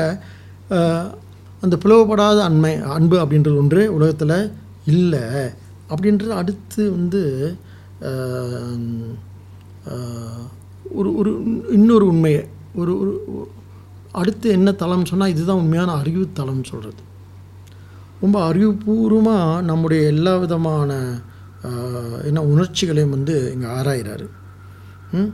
அந்த பிளவுபடாத அண்மை அன்பு அப்படின்றது ஒன்று உலகத்தில் இல்லை அப்படின்றது அடுத்து வந்து ஆஹ், ஆஹ், ஒரு ஒரு இன்னொரு உண்மையை ஒரு ஒரு அடுத்து என்ன தளம்னு சொன்னால் இதுதான் உண்மையான அறிவு தளம்னு சொல்கிறது ரொம்ப அறிவுபூர்வமாக நம்முடைய எல்லா விதமான ஆஹ், என்ன உணர்ச்சிகளையும் வந்து இங்கே ஆராயிறாரு ம்?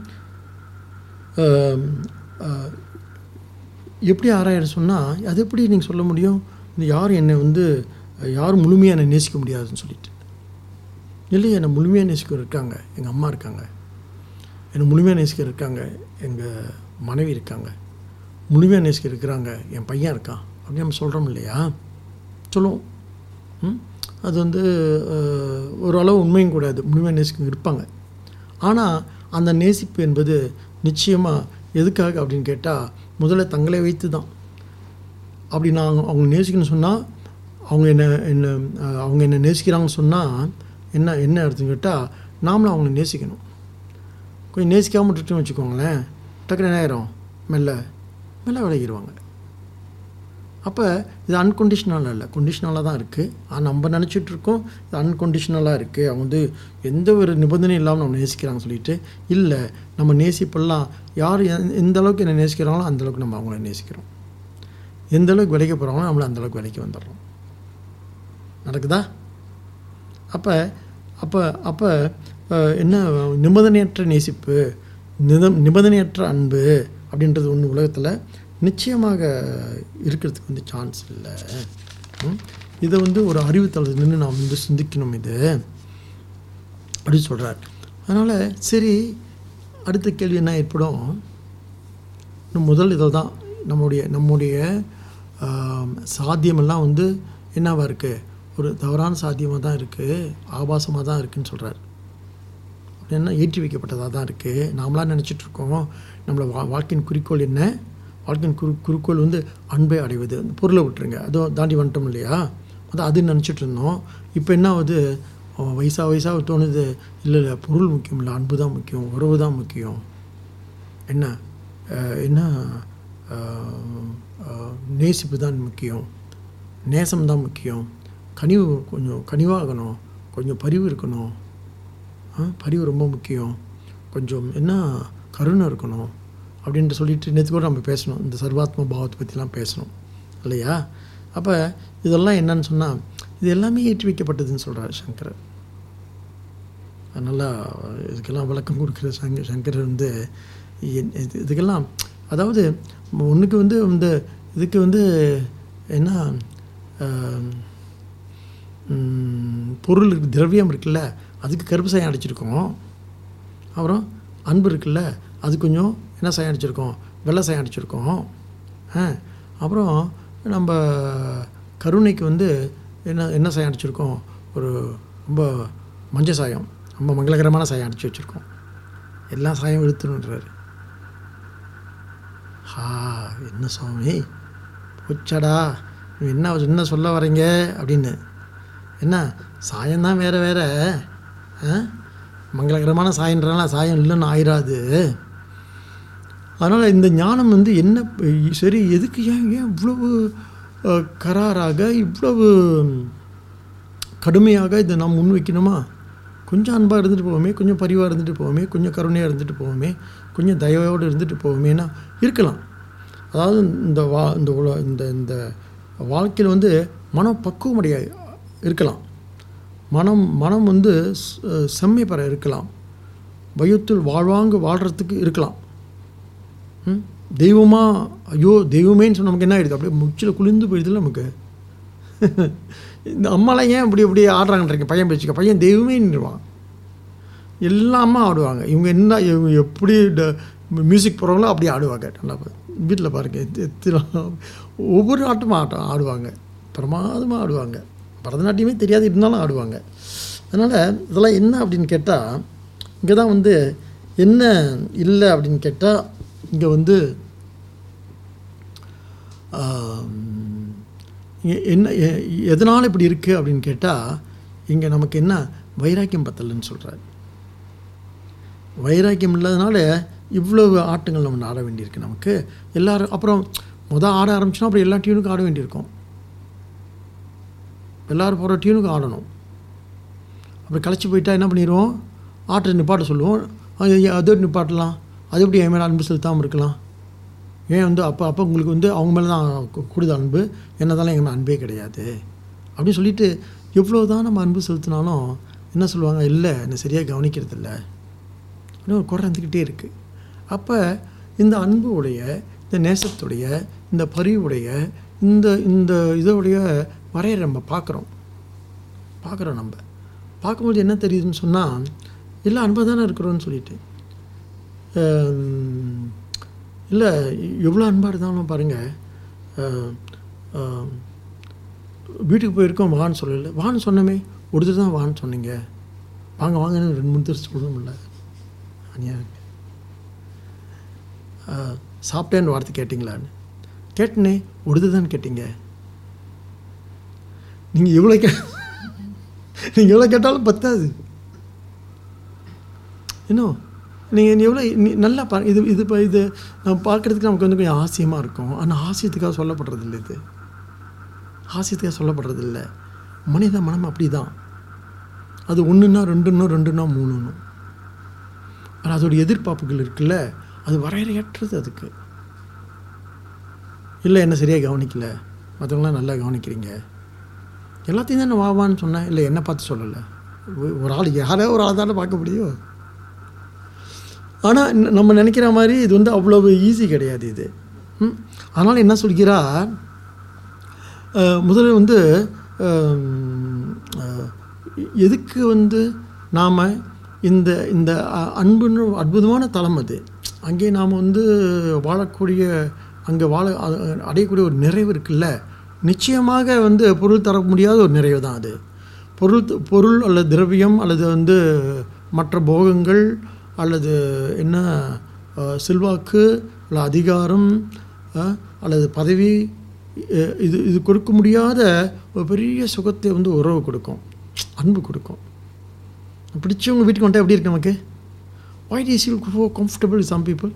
ஆம், ஆஹ், எப்படி ஆராயிற சொன்னால் அது எப்படி நீங்கள் சொல்ல முடியும் இந்த யாரும் என்னை வந்து யாரும் முழுமையாக என்னை நேசிக்க முடியாதுன்னு சொல்லிட்டு இல்லையே என்னை முழுமையாக நேசிக்க இருக்காங்க எங்கள் அம்மா இருக்காங்க என்னை முழுமையாக நேசிக்க இருக்காங்க எங்கள் மனைவி இருக்காங்க முழுமையாக நேசிக்க இருக்கிறாங்க என் பையன் இருக்கான் அப்படின்னு நம்ம சொல்கிறோம் இல்லையா சொல்லுவோம் ம்? அது வந்து அஹ், ஓரளவு உண்மையும் கூடாது முழுமையாக நேசிக்க இருப்பாங்க ஆனால் அந்த நேசிப்பு என்பது நிச்சயமாக எதுக்காக அப்படின்னு கேட்டால் முதல்ல தங்களை வைத்து தான் அப்படி நான் அவங்க நேசிக்கணும்னு சொன்னால் அவங்க என்ன என்ன அஹ், அவங்க என்ன நேசிக்கிறாங்கன்னு சொன்னால் என்ன என்ன அர்த்தம் கேட்டால் நாமளும் அவங்கள நேசிக்கணும் கொஞ்சம் நேசிக்காமல் விட்டுட்டோம்னு வச்சுக்கோங்களேன் டக்குனு என்ன ஆயிரும் மெல்ல மெல்ல விலகிடுவாங்க அப்போ இது அன்கண்டிஷ்னல் இல்லை கண்டிஷ்னலாக தான் இருக்குது ஆனால் நம்ம நினச்சிட்டு இருக்கோம் இது அன்கண்டிஷ்னலாக இருக்குது அவங்க வந்து எந்த ஒரு நிபந்தனையும் இல்லாமல் நம்ம நேசிக்கிறாங்கன்னு சொல்லிட்டு இல்லை நம்ம நேசிப்பெல்லாம் யார் எந்த- எந்த அளவுக்கு என்ன நேசிக்கிறாங்களோ அந்த அளவுக்கு நம்ம அவங்கள நேசிக்கிறோம் எந்த அளவுக்கு விலைக்கு போகிறாங்களோ நம்மள அந்த அளவுக்கு விலைக்கு வந்துடுறோம் நடக்குதா அப்போ அப்போ அப்போ அஹ், என்ன நிபந்தனையற்ற நேசிப்பு நித நிபந்தனையற்ற அன்பு அப்படின்றது ஒன்று உலகத்தில் நிச்சயமாக இருக்கிறதுக்கு வந்து சான்ஸ் இல்லை ம்? இதை வந்து ஒரு அறிவுத்தளத்தில் நின்று நாம் வந்து சிந்திக்கணும் இது அப்படின்னு சொல்கிறார் அதனால் சரி அடுத்த கேள்வி என்ன ஏற்படும் இன்னும் முதல் இதில் தான் நம்முடைய நம்முடைய ஆம், சாத்தியமெல்லாம் வந்து என்னவா இருக்குது ஒரு தவறான சாத்தியமாக தான் இருக்குது ஆபாசமாக தான் இருக்குன்னு சொல்கிறார் அப்படின்னா ஏற்றி வைக்கப்பட்டதாக தான் இருக்குது நாமளாக நினச்சிட்டு இருக்கோம் நம்மளை வா வாழ்க்கையின் குறிக்கோள் என்ன வாழ்க்கையின் குறி குறிக்கோள் வந்து அன்பை அடைவது அந்த பொருளை விட்டுருங்க அதுவும் தாண்டி வந்துட்டோம் இல்லையா அது அது நினச்சிட்டு இருந்தோம் இப்போ என்ன ஆகுது அஹ் வயசா வயசாக தோணுது இல்லை இல்லை பொருள் முக்கியம் இல்லை அன்பு தான் முக்கியம் உறவு தான் முக்கியம் என்ன அஹ் என்ன அஹ், அஹ், நேசிப்பு தான் முக்கியம் நேசம் தான் முக்கியம் கனிவு கொஞ்சம் கனிவாகணும் கொஞ்சம் பரிவு இருக்கணும் ஆ, பரிவு ரொம்ப முக்கியம் கொஞ்சம் என்ன கருணை இருக்கணும் அப்படின்ட்டு சொல்லிட்டு நேற்று கூட நம்ம பேசணும் இந்த சர்வாத்ம பாவத்தை பற்றிலாம் பேசணும் இல்லையா அப்போ இதெல்லாம் என்னன்னு சொன்னால் இது எல்லாமே ஏற்றி வைக்கப்பட்டதுன்னு சொல்கிறார் சங்கரர் அதனால் இதுக்கெல்லாம் விளக்கம் கொடுக்குற சங்க சங்கரர் வந்து என்- இது- இதுக்கெல்லாம் அதாவது ஒன்றுக்கு வந்து இந்த இதுக்கு வந்து என்ன ஆம், ம், பொருள் இருக்கு திரவியம் இருக்குல்ல அதுக்கு கருப்பு சாயம் அடிச்சிருக்கோம் அப்புறம் அன்பு இருக்குல்ல அது கொஞ்சம் என்ன சாயம் அடிச்சிருக்கோம் வெள்ளை சாயம் அடிச்சிருக்கோம் ஆ அப்புறம் நம்ம கருணைக்கு வந்து என்ன என்ன சாயம் அடிச்சிருக்கோம் ஒரு ரொம்ப மஞ்சள் சாயம் ரொம்ப மங்களகரமான சாயம் அடிச்சு வச்சுருக்கோம் எல்லா சாயம் இழுத்துணுன்றாரு ஹா என்ன சுவாமி போச்சடா நீ என்ன என்ன சொல்ல வரீங்க அப்படின்னு என்ன சாயம்தான் வேறு வேறு மங்களகரமான சாயன்றனால சாயம் இல்லைன்னு ஆயிராது அதனால் இந்த ஞானம் வந்து என்ன சரி எதுக்கு ஏன் ஏன் இவ்வளவு அஹ், கராராக இவ்வளவு கடுமையாக இதை நாம் முன்வைக்கணுமா கொஞ்சம் அன்பாக இருந்துட்டு போவோமே கொஞ்சம் பரிவாக இருந்துட்டு போவோமே கொஞ்சம் கருணையாக இருந்துட்டு போவோமே கொஞ்சம் தயவோடு இருந்துட்டு போவோமேனா இருக்கலாம் அதாவது இந்த வா இந்த உல இந்த இந்த வாழ்க்கையில் வந்து மனம் பக்குவமடைய இருக்கலாம் மனம் மனம் வந்து ச- செம்மை பெற இருக்கலாம் பயத்தில் வாழ்வாங்க வாழ்கிறதுக்கு இருக்கலாம் ம்? தெய்வமா ஐயோ தெய்வமேன்னு சொன்ன நமக்கு என்ன ஆயிடுது அப்படியே முச்சில் குளிர்ந்து போயிடுதுல நமக்கு இந்த அம்மாலாம் ஏன் இப்படி இப்படி ஆடுறாங்கன்றீங்க பையன் பேச்சுக்க பையன் தெய்வமே நின்றுவான் எல்லாமே ஆடுவாங்க இவங்க என்ன இவங்க எப்படி மியூசிக் போடுறாங்களோ அப்படி ஆடுவாங்க நல்லா வீட்டில் பாருங்க எத்த- எத்தனை ஒவ்வொரு ஆட்டமும் ஆட்டம் ஆடுவாங்க பிரமாதமாக ஆடுவாங்க பரதநாட்டியமே தெரியாது இருந்தாலும் ஆடுவாங்க அதனால் இதெல்லாம் என்ன அப்படின்னு கேட்டால் இங்கே தான் வந்து என்ன இல்லை அப்படின்னு கேட்டால் இங்கே வந்து ஆம், எ- என்ன எ- எதனால் இப்படி இருக்குது அப்படின்னு கேட்டால் இங்கே நமக்கு என்ன வைராக்கியம் பத்தலைன்னு சொல்கிறார் வைராக்கியம் இல்லாதனால இவ்வளவு ஆட்டங்கள் நம்ம ஆட வேண்டியிருக்கு நமக்கு எல்லாரும் அப்புறம் மொதல் ஆட ஆரம்பிச்சோன்னா அப்புறம் எல்லா டியூனுக்கும் ஆட வேண்டியிருக்கும் எல்லாரும் போகிற டியூனுக்கு ஆடணும் அப்புறம் களைச்சி போயிட்டா என்ன பண்ணிடுவோம் ஆட்டை நிப்பாட்ட சொல்லுவோம் அது அது நிப்பாட்டலாம் அது எப்படி என் மேலே அன்பு செலுத்தாமல் இருக்கலாம் ஏன் வந்து அப்போ அப்போ உங்களுக்கு வந்து அவங்க மேலே தான் கு- கூடுதல் அன்பு என்னதாலும் எங்கள் மேலே அன்பே கிடையாது அப்படின்னு சொல்லிட்டு எவ்வளோ தான் நம்ம அன்பு செலுத்தினாலும் என்ன சொல்லுவாங்க இல்லை என்னை சரியாக கவனிக்கிறது இல்லை அப்படின்னு ஒரு குறை இருந்துக்கிட்டே இருக்குது அப்போ இந்த அன்பு உடைய இந்த நேசத்துடைய இந்த பரிவுடைய இந்த இந்த இதோடைய வரையறை நம்ம பார்க்குறோம் பார்க்குறோம் நம்ம பார்க்கும்போது என்ன தெரியுதுன்னு சொன்னால் எல்லாம் அன்பாக தானே இருக்கிறோன்னு சொல்லிட்டு இல்லை எவ்வளோ அன்பாக இருந்தாலும் பாருங்கள் வீட்டுக்கு போயிருக்கோம் வான்னு சொல்லலை வான்னு சொன்னமே ஒரு தடவை தான் வான்னு சொன்னீங்க வாங்க வாங்கன்னு ரெண்டு மூணு தடவை சொல்லணும்ல அநியாயம் இருக்கு. அஹ், சாப்பிட்டேன்னு வார்த்தை கேட்டிங்களான்னு கேட்டனே ஒரு தடவை தான் கேட்டீங்க நீங்கள் எவ்வளோ கே நீங்கள் எவ்வளோ கேட்டாலும் பத்தாது இன்னும் நீங்கள் எவ்வளோ நீ- நல்லா பா இது இது இப்போ இது நம்ம பார்க்குறதுக்கு நமக்கு வந்து கொஞ்சம் ஆசையமாக இருக்கும் ஆனால் ஆசையத்துக்காக சொல்லப்படுறது இல்லை இது ஆசையத்துக்காக சொல்லப்படுறது இல்லை மனித மனம் அப்படி தான் அது ஒன்றுன்னா ரெண்டுன்னா ரெண்டுன்னா மூணுன்னு ஆனால் அதோட எதிர்பார்ப்புகள் இருக்குல்ல அது வரையறையற்றது அதுக்கு இல்லை என்ன சரியாக கவனிக்கல மற்றவங்களாம் நல்லா கவனிக்கிறீங்க எல்லாத்தையும் தான் நான் வா வான்னு சொன்னேன் இல்லை என்ன பார்த்து சொல்லலை ஒ- ஒரு ஆள் யாரோ ஒரு ஆள் தானே பார்க்க முடியும் ஆனால் நம்ம நினைக்கிற மாதிரி இது வந்து அவ்வளவு ஈஸி கிடையாது இது ம்? அதனால் என்ன சொல்கிறார் அஹ், முதல்ல வந்து அம், அஹ், எதுக்கு வந்து நாம் இந்த இந்த அ- அன்புன்னு அற்புதமான தலம் அது அங்கே நாம் வந்து வாழக்கூடிய அங்கே வாழ அ- அடையக்கூடிய ஒரு நிறைவு இருக்குல்ல நிச்சயமாக வந்து பொருள் தர முடியாத ஒரு நிறைவு தான் அது பொருள் த- பொருள் அல்லது திரவியம் அல்லது வந்து மற்ற போகங்கள் அல்லது என்ன அஹ், செல்வாக்கு அல்ல அதிகாரம் அஹ், அல்லது பதவி அஹ், இது இது கொடுக்க முடியாத ஒரு பெரிய சுகத்தை வந்து உறவு கொடுக்கும் அன்பு கொடுக்கும் பிடிச்சவங்க வீட்டுக்கு வந்துட்டா எப்படி இருக்கு நமக்கு white is you so comfortable some people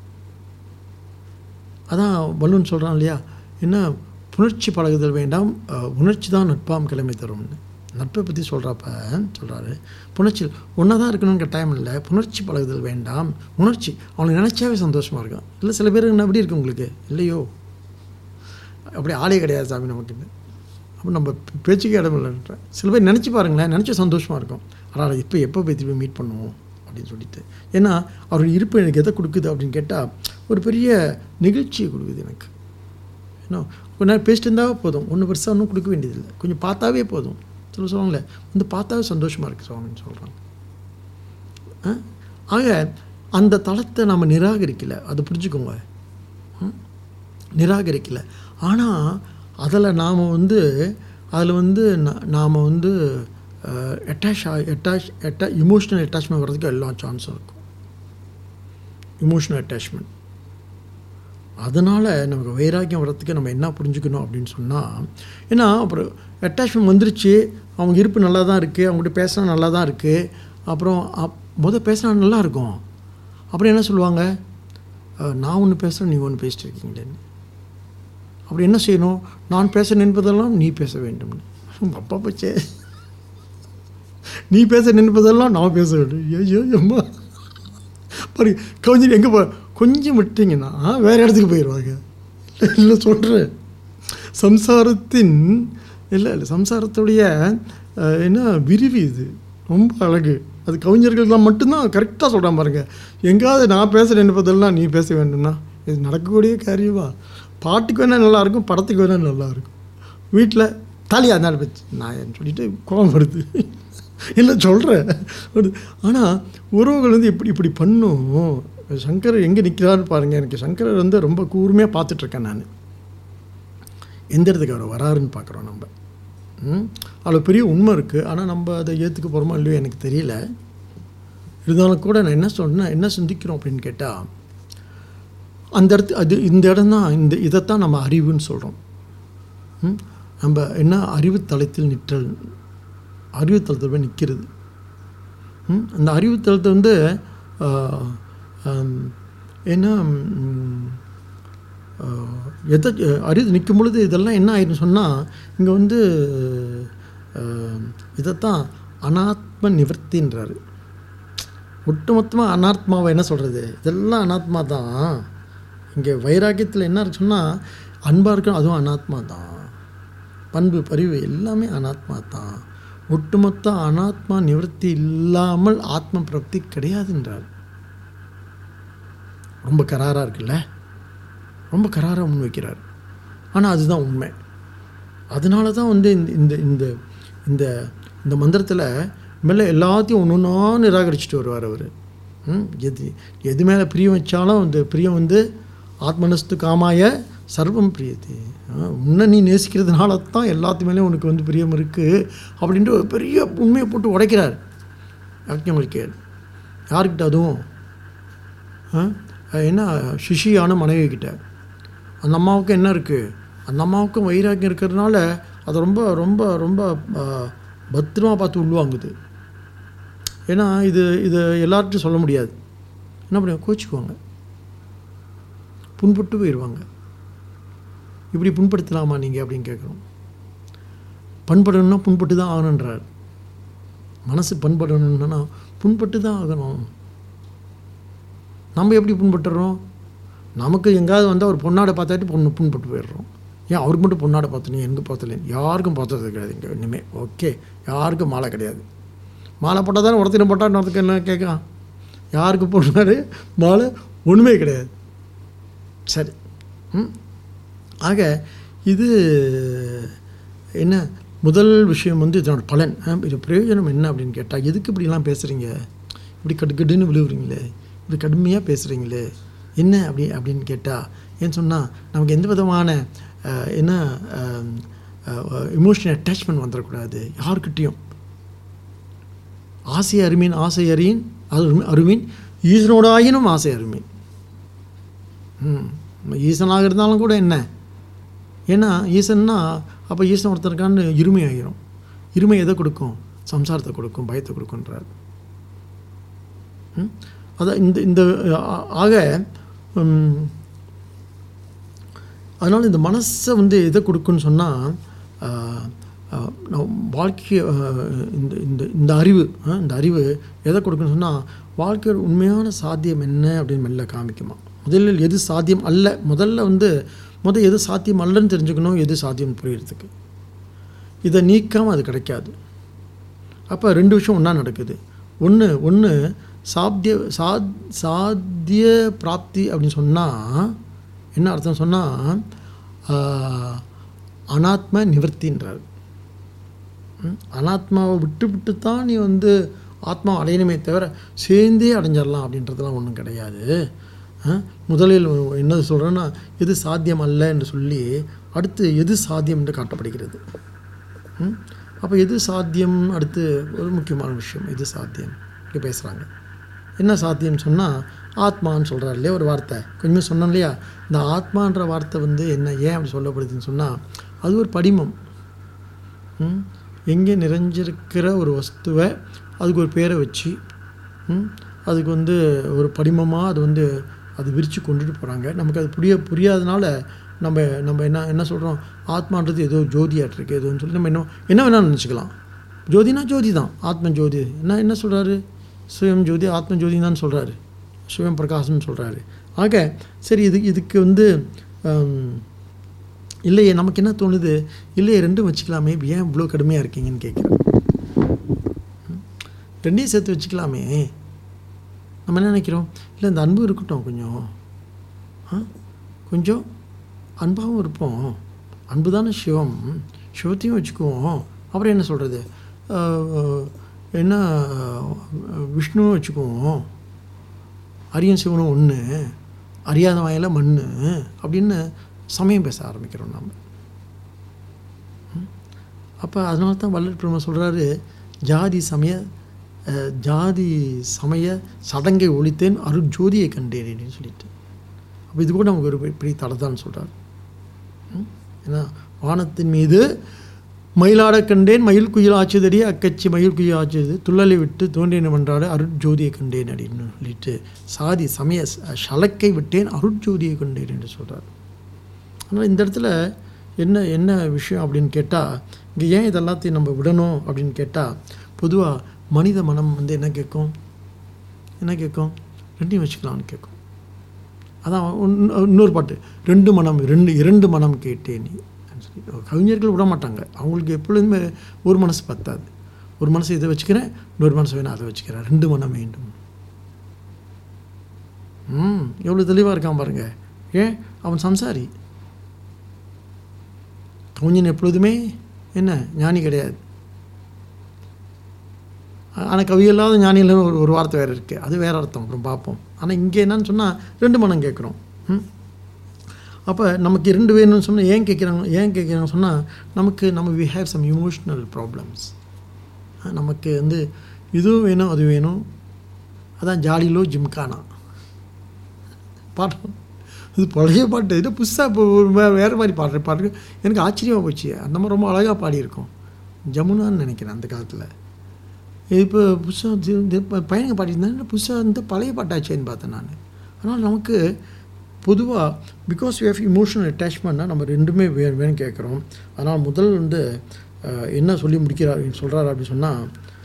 அதான் வல்லுன்னு சொல்கிறான் இல்லையா என்ன புணர்ச்சி பழகுதல் வேண்டாம் அஹ், உணர்ச்சி தான் நட்பாம் கிழமை தரும்னு நட்பை பற்றி சொல்கிறப்ப சொல்கிறாரு புணர்ச்சி ஒன்றா தான் இருக்கணுங்கிற டைம் இல்லை புணர்ச்சி பழகுதல் வேண்டாம் உணர்ச்சி அவனுக்கு நினச்சாவே சந்தோஷமாக இருக்கும் இல்லை சில பேருக்கு என்ன எப்படி இருக்கு உங்களுக்கு இல்லையோ அப்படி ஆளே கிடையாது சாமி நமக்குன்னு அப்போ நம்ம பேச்சுக்கே இடம் இல்லைன்ற சில பேர் நினச்சி பாருங்களேன் நினச்சா சந்தோஷமாக இருக்கும் ஆனால் இப்போ எப்போ போய் திருப்பி மீட் பண்ணுவோம் அப்படின்னு சொல்லிட்டு ஏன்னா அவருடைய இருப்பு எனக்கு எதை கொடுக்குது அப்படின்னு கேட்டால் ஒரு பெரிய நிகழ்ச்சியை கொடுக்குது எனக்கு ஏன்னா கொஞ்ச நேரம் பேசிட்டு இருந்தாவே போதும் ஒன்றும் பெருசாக ஒன்றும் கொடுக்க வேண்டியதில்லை கொஞ்சம் பார்த்தாவே போதும் சொல்ல சொல்லுவாங்களே வந்து பார்த்தாவே சந்தோஷமாக இருக்கு சுவாமின்னு சொல்கிறாங்க ஆ? ஆக அந்த தளத்தை நம்ம நிராகரிக்கலை அதை புரிஞ்சுக்கோங்க ம்? நிராகரிக்கலை ஆனால் அதில் நாம் வந்து அதில் வந்து நாம் வந்து அட்டாச் அட்டாச் அட்டா இமோஷனல் அட்டாச்மெண்ட் வர்றதுக்கு எல்லா சான்ஸும் இருக்கும் இமோஷனல் அட்டாச்மெண்ட் அதனால் நமக்கு வைராக்கியம் வர்றதுக்கு நம்ம என்ன புரிஞ்சுக்கணும் அப்படின்னு சொன்னால் ஏன்னா அப்புறம் அட்டாச்மெண்ட் வந்துருச்சு அவங்க இருப்பு நல்லா தான் இருக்குது அவங்ககிட்ட பேசினா நல்லா தான் இருக்குது அப்புறம் அப் முத பேசினா நல்லா இருக்கும் அப்புறம் என்ன சொல்லுவாங்க அஹ், நான் ஒன்று பேசுகிறேன் நீ ஒன்று பேசிட்டு இருக்கீங்களேன்னு அப்படி என்ன செய்யணும் நான் பேச நின்பதெல்லாம் நீ பேச வேண்டும்னு அப்பா பச்சே நீ பேச நினைப்பதெல்லாம் நான் பேச வேண்டும் ஐயோ அம்மா பாருங்க கொஞ்சம் எங்கே போ கொஞ்சம் விட்டீங்கன்னா வேறு இடத்துக்கு போயிடுவாங்க இல்லை சொல்கிறேன் சம்சாரத்தின் இல்லை இல்லை சம்சாரத்துடைய அஹ், என்ன விரிவு இது ரொம்ப அழகு அது கவிஞர்கள்லாம் மட்டும்தான் கரெக்டாக சொல்கிறான் பாருங்க எங்காவது நான் பேச நினைப்பதெல்லாம் நீ பேச வேண்டும்னா இது நடக்கக்கூடிய காரியமா பாட்டுக்கு வேணால் நல்லாயிருக்கும் படத்துக்கு வேணால் நல்லாயிருக்கும் வீட்டில் தாலியாக இருந்தாலும் வச்சு நான் சொல்லிட்டு கோபம் வருது இல்லை சொல்கிறேன் ஆனால் உறவுகள் வந்து இப்படி இப்படி பண்ணும் சங்கர் எங்கே நிற்கிறான்னு பாருங்கள் எனக்கு சங்கரர் வந்து ரொம்ப கூர்மையாக பார்த்துட்ருக்கேன் நான் எந்த இடத்துக்கு அவர் வராருன்னு பார்க்குறோம் நம்ம ம் அவ்வளோ பெரிய உண்மை இருக்குது ஆனால் நம்ம அதை ஏற்றுக்க போகிறோமா இல்லையோ எனக்கு தெரியல இருந்தாலும் கூட நான் என்ன சொன்னேன் என்ன சிந்திக்கிறோம் அப்படின்னு கேட்டால் அந்த இடத்து அது இந்த இடம் தான் இந்த இதைத்தான் நம்ம அறிவுன்னு சொல்கிறோம் ம்? நம்ம என்ன அறிவுத்தளத்தில் நிற்றல் அறிவுத்தளத்தில் போய் நிற்கிறது ம், அந்த அறிவுத்தளத்தை வந்து ஆஹ், ஆம், என்ன ம், ஆஹ், எதை அறிவு நிற்கும் பொழுது இதெல்லாம் என்ன ஆயிரும் சொன்னால் இங்கே வந்து ஆஹ், இதைத்தான் அனாத்ம நிவர்த்தின்றாரு ஒட்டுமொத்தமாக அனாத்மாவை என்ன சொல்கிறது இதெல்லாம் அனாத்மா தான் இங்கே வைராக்கியத்தில் என்ன இருக்கு சொன்னால் அன்பாக இருக்கும் அதுவும் அனாத்மா தான் பண்பு பரிவு எல்லாமே அனாத்மா தான் ஒட்டுமொத்த அனாத்மா நிவர்த்தி இல்லாமல் ஆத்ம பிரப்தி கிடையாதுன்றார் ரொம்ப கராராக இருக்குல்ல ரொம்ப கராராக முன்வைக்கிறார் ஆனால் அதுதான் உண்மை அதனால தான் வந்து இந்த இந்த இந்த இந்த இந்த மந்திரத்தில் மெல்ல எல்லாத்தையும் ஒன்று ஒன்றா நிராகரிச்சுட்டு வருவார் அவர் எது எது மேலே பிரியம் வச்சாலும் அந்த பிரியம் வந்து ஆத்மனஸ்து காமாய சர்வம் பிரியது உன்னை நீ நேசிக்கிறதுனால தான் எல்லாத்து மேலேயும் உனக்கு வந்து பிரியம் இருக்குது அப்படின்ட்டு ஒரு பெரிய உண்மையை போட்டு உடைக்கிறார் யாக்கியவங்களுக்கு யார்கிட்ட அதுவும் ஆ? என்ன சிஷியான மனைவி கிட்ட அந்த அம்மாவுக்கு என்ன இருக்குது அந்த அம்மாவுக்கும் வைராக்கியம் இருக்கிறதுனால அதை ரொம்ப ரொம்ப ரொம்ப ஆ, பத்திரமா பார்த்து உள்வாங்குது ஏன்னா இது இது எல்லார்ட்டும் சொல்ல முடியாது என்ன பண்ணுவாங்க கோச்சிக்குவாங்க புண்பட்டு போயிடுவாங்க இப்படி புண்படுத்தலாமா நீங்கள் அப்படின்னு கேட்குறோம் பண்படணும்னா புண்பட்டு தான் ஆகணுன்றார் மனசு பண்படணும்னா புண்பட்டு தான் ஆகணும் நம்ம எப்படி புண்பட்டுறோம் நமக்கு எங்காவது வந்தால் ஒரு பொண்ணாடை பார்த்தாட்டு பொண்ணு புண்பட்டு போயிடுறோம் ஏன் அவருக்கு மட்டும் பொண்ணாடை பார்த்தனே எங்கே பார்த்தல யாருக்கும் பார்த்தது கிடையாது இங்கே இனிமேல் ஓகே யாருக்கும் மாலை கிடையாது மாலை போட்டால் தானே ஒருத்தனை போட்டால் இன்னொருத்துக்கு என்ன கேட்கலாம் யாருக்கு போடுறாரு மாலை ஒன்றுமே கிடையாது சரி ம் ஆக இது என்ன முதல் விஷயம் வந்து இதனோட பலன் ஆ, இது பிரயோஜனம் என்ன அப்படின்னு கேட்டால் எதுக்கு இப்படிலாம் பேசுகிறீங்க இப்படி கடுக்கடுன்னு விழுவுறீங்களே இப்படி கடுமையாக பேசுகிறீங்களே என்ன அப்படி அப்படின்னு கேட்டால் ஏன்னு சொன்னால் நமக்கு எந்த விதமான ஆ, என்ன இமோஷனல் அட்டாச்மெண்ட் வந்துடக்கூடாது யாருக்கிட்டேயும் ஆசை அருமீன் ஆசை அறியின் அருமி அருமீன் ஈசனோடாயினும் ஆசை அருமீன் ம் ஈசனாக இருந்தாலும் கூட என்ன ஏன்னா ஈசன்னா அப்போ ஈசன் ஒருத்தருக்கான்னு இருமை ஆகிரும் இருமை எதை கொடுக்கும் சம்சாரத்தை கொடுக்கும் பயத்தை கொடுக்குன்றார் ம்? அதான் இந்த இந்த ஆ- ஆக ம், அதனால் இந்த மனசை வந்து எதை கொடுக்குன்னு சொன்னால் வாழ்க்கை இந்த இந்த இந்த அறிவு ஆ, இந்த அறிவு எதை கொடுக்குன்னு சொன்னால் வாழ்க்கையோட உண்மையான சாத்தியம் என்ன அப்படின்னு மெல்ல காமிக்குமா முதலில் எது சாத்தியம் அல்ல முதல்ல வந்து முதல் எது சாத்தியம் அல்லன்னு தெரிஞ்சுக்கணும் எது சாத்தியம் புரியறதுக்கு இதை நீக்காமல் அது கிடைக்காது அப்போ ரெண்டு விஷயம் ஒன்றா நடக்குது ஒன்று ஒன்று சாத்திய சாத் சாத்திய பிராப்தி அப்படின்னு சொன்னால் என்ன அர்த்தம் சொன்னால் அனாத்ம நிவர்த்தின்றார் ம்? அனாத்மாவை விட்டு விட்டு தான் நீ வந்து ஆத்மா அடையணுமே தவிர சேர்ந்தே அடைஞ்சிடலாம் அப்படின்றதெல்லாம் ஒன்றும் கிடையாது ஆ? முதலில் என்ன சொல்கிறேன்னா எது சாத்தியம் அல்ல என்று சொல்லி அடுத்து எது சாத்தியம் என்று காட்டப்படுகிறது ம்? அப்போ எது சாத்தியம் அடுத்து ஒரு முக்கியமான விஷயம் எது சாத்தியம் இப்படி பேசுகிறாங்க என்ன சாத்தியம் சொன்னால் ஆத்மான்னு சொல்கிறார் இல்லையா ஒரு வார்த்தை கொஞ்சமே சொன்னோம் இல்லையா இந்த ஆத்மான்ற வார்த்தை வந்து என்ன ஏன் அப்படி சொல்லப்படுதுன்னு சொன்னால் அது ஒரு படிமம் ம்? எங்கே நிறைஞ்சிருக்கிற ஒரு வஸ்துவை அதுக்கு ஒரு பேரை வச்சு ம்? அதுக்கு வந்து ஒரு படிமமாக அது வந்து அது விரித்து கொண்டுட்டு போகிறாங்க நமக்கு அது புரிய புரியாதனால நம்ம நம்ம என்ன என்ன சொல்கிறோம் ஆத்மான்றது ஏதோ ஜோதியாட்டு இருக்கு ஏதோன்னு சொல்லி நம்ம என்ன என்ன வேணாலும் நினச்சிக்கலாம் ஜோதினா ஜோதி தான் ஆத்ம ஜோதி என்ன என்ன சொல்கிறாரு சுயம் ஜோதி ஆத்ம ஜோதி தான் சொல்கிறாரு சுயம் பிரகாசம்னு சொல்கிறாரு ஆக சரி இது இதுக்கு வந்து ஹம், இல்லையே நமக்கு என்ன தோணுது இல்லையே ரெண்டும் வச்சுக்கலாமே ஏன் இவ்வளோ கடுமையாக இருக்கீங்கன்னு கேட்குறேன் ரெண்டையும் சேர்த்து வச்சுக்கலாமே நம்ம என்ன நினைக்கிறோம் இல்லை இந்த அன்பு இருக்கட்டும் கொஞ்சம் ஆ கொஞ்சம் அன்பாகவும் இருப்போம் அன்பு தானே சிவம் சிவத்தையும் வச்சுக்குவோம் அப்புறம் என்ன சொல்கிறது என்ன விஷ்ணுவும் வச்சுக்குவோம் அரியன் சிவனும் ஒன்று அறியாத வாயில மண் அப்படின்னு சமயம் பேச ஆரம்பிக்கிறோம் நாம் அப்போ அதனால தான் வள்ளல் பெருமை சொல்கிறாரு ஜாதி சமய அஹ், ஜாதி சமய சடங்கை ஒழித்தேன் அருட்ஜோதியை கண்டேன் அப்படின்னு சொல்லிட்டு அப்போ இது கூட நமக்கு ஒரு பெ- பெரிய தடை தான் சொல்கிறார் ஏன்னா வானத்தின் மீது மயிலாட கண்டேன் மயில் குயில் ஆச்சுதடி அக்கச்சி மயில் குயில் ஆச்சுது துள்ளலை விட்டு தோன்றின மன்றாட அருட்ஜோதியை கண்டேன் அப்படின்னு சொல்லிட்டு சாதி சமய ச- சலக்கை விட்டேன் அருட்ஜோதியை கண்டேன் என்று சொல்கிறார் ஆனால் இந்த இடத்துல என்ன என்ன விஷயம் அப்படின்னு கேட்டால் இங்கே ஏன் இதெல்லாத்தையும் நம்ம விடணும் அப்படின்னு கேட்டால் பொதுவாக மனித மனம் வந்து என்ன கேட்கும் என்ன கேட்கும் ரெண்டையும் வச்சுக்கலாம்னு கேட்கும் அதான் இன்னொ- இன்னொரு பாட்டு ரெண்டு மனம் ரெண்டு இரண்டு மனம் கேட்டேன் நீ அப்படின்னு சொல்லி கவிஞர்கள் விட மாட்டாங்க அவங்களுக்கு எப்பொழுதுமே ஒரு மனசு பத்தாது ஒரு மனசு இதை வச்சுக்கிறேன் இன்னொரு மனசு வேணா அதை வச்சுக்கிறேன் ரெண்டு மனம் வேண்டும் ம் எவ்வளோ தெளிவாக இருக்கான் பாருங்க ஏன் அவன் சம்சாரி கவிஞன் எப்பொழுதுமே என்ன ஞானி கிடையாது ஆனால் கவி இல்லாத ஞானியில் ஒரு ஒரு வார்த்தை வேறு இருக்குது அது வேறு அர்த்தம் அப்புறம் பார்ப்போம் ஆனால் இங்கே என்னன்னு சொன்னால் ரெண்டு மனம் கேட்குறோம் ம் அப்போ நமக்கு இரண்டு வேணும்னு சொன்னால் ஏன் கேட்குறாங்க ஏன் கேட்குறாங்க சொன்னால் நமக்கு நம்ம we have some emotional problems நமக்கு வந்து இதுவும் வேணும் அது வேணும் அதான் ஜாலிலோ ஜிம்கானா பாட்டு இது பழைய பாட்டு இது புதுசாக இப்போ ஒரு வே- வேறு மாதிரி பாடுற பாட்டு எனக்கு ஆச்சரியமாக போச்சு அந்த மாதிரி ரொம்ப அழகாக பாடியிருக்கோம் ஜமுனான்னு நினைக்கிறேன் அந்த காலத்தில் இப்போ புதுசாக பையனுங்க பாடியிருந்தாங்க புதுசாக இந்த பழைய பாட்டாச்சேன்னு பார்த்தேன் நான் ஆனால் நமக்கு பொதுவாக பிகாஸ் யூ ஹேவ் இமோஷனல் அட்டாச்மெண்ட்னா நம்ம ரெண்டுமே வே வேணும் கேட்குறோம் அதனால் முதல் வந்து அஹ், என்ன சொல்லி முடிக்கிறார் சொல்கிறார் அப்படின்னு சொன்னால்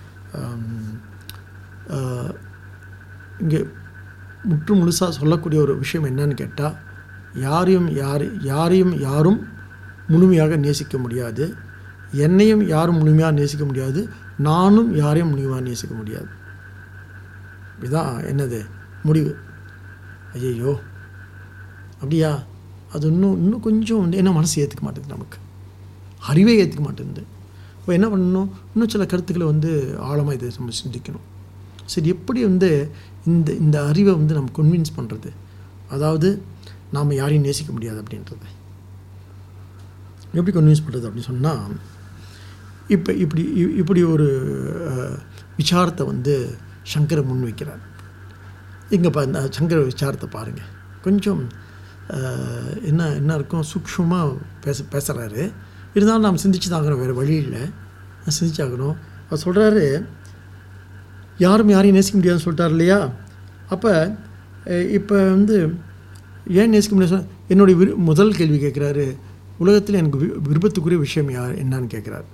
இங்கே முற்று முழுசாக சொல்லக்கூடிய ஒரு விஷயம் என்னன்னு கேட்டால் யாரையும் யார் யாரையும் யாரும் முழுமையாக நேசிக்க முடியாது என்னையும் யாரும் முழுமையாக நேசிக்க முடியாது நானும் யாரையும் முழுமையாக நேசிக்க முடியாது இதுதான் என்னது முடிவு ஐயையோ அப்படியா அது இன்னும் இன்னும் கொஞ்சம் வந்து என்ன மனசு ஏற்றுக்க மாட்டேங்குது நமக்கு அறிவே ஏற்றுக்க மாட்டேங்குது இப்போ என்ன பண்ணணும் இன்னும் சில கருத்துக்களை வந்து ஆழமாக இதை நம்ம சிந்திக்கணும் சரி எப்படி வந்து இந்த இந்த அறிவை வந்து நம்ம கன்வின்ஸ் பண்ணுறது அதாவது நாம் யாரையும் நேசிக்க முடியாது அப்படின்றது எப்படி கன்வின்ஸ் பண்ணுறது அப்படின்னு சொன்னால் இப்போ இப்படி இ- இப்படி ஒரு அஹ், விசாரத்தை வந்து சங்கரை முன் வைக்கிறார் இங்கே பா இந்த சங்கர விசாரத்தை பாருங்கள் கொஞ்சம் அஹ், என்ன என்ன இருக்கும் சூக்ஷ்மமாக பேச பேசுகிறாரு இருந்தாலும் நாம் சிந்திச்சு தாங்கிறோம் வேறு வழி இல்லை சிந்திச்சாகணும் அவர் சொல்கிறாரு யாரும் யாரையும் நேசிக்க முடியாதுன்னு சொல்லிட்டார் இல்லையா அப்போ இப்போ வந்து ஏன் நேசிக்க முடியாது சொன்னா- என்னுடைய விரு முதல் கேள்வி கேட்குறாரு உலகத்தில் எனக்கு வி- விருப்பத்துக்குரிய விஷயம் யார் என்னன்னு கேட்குறாரு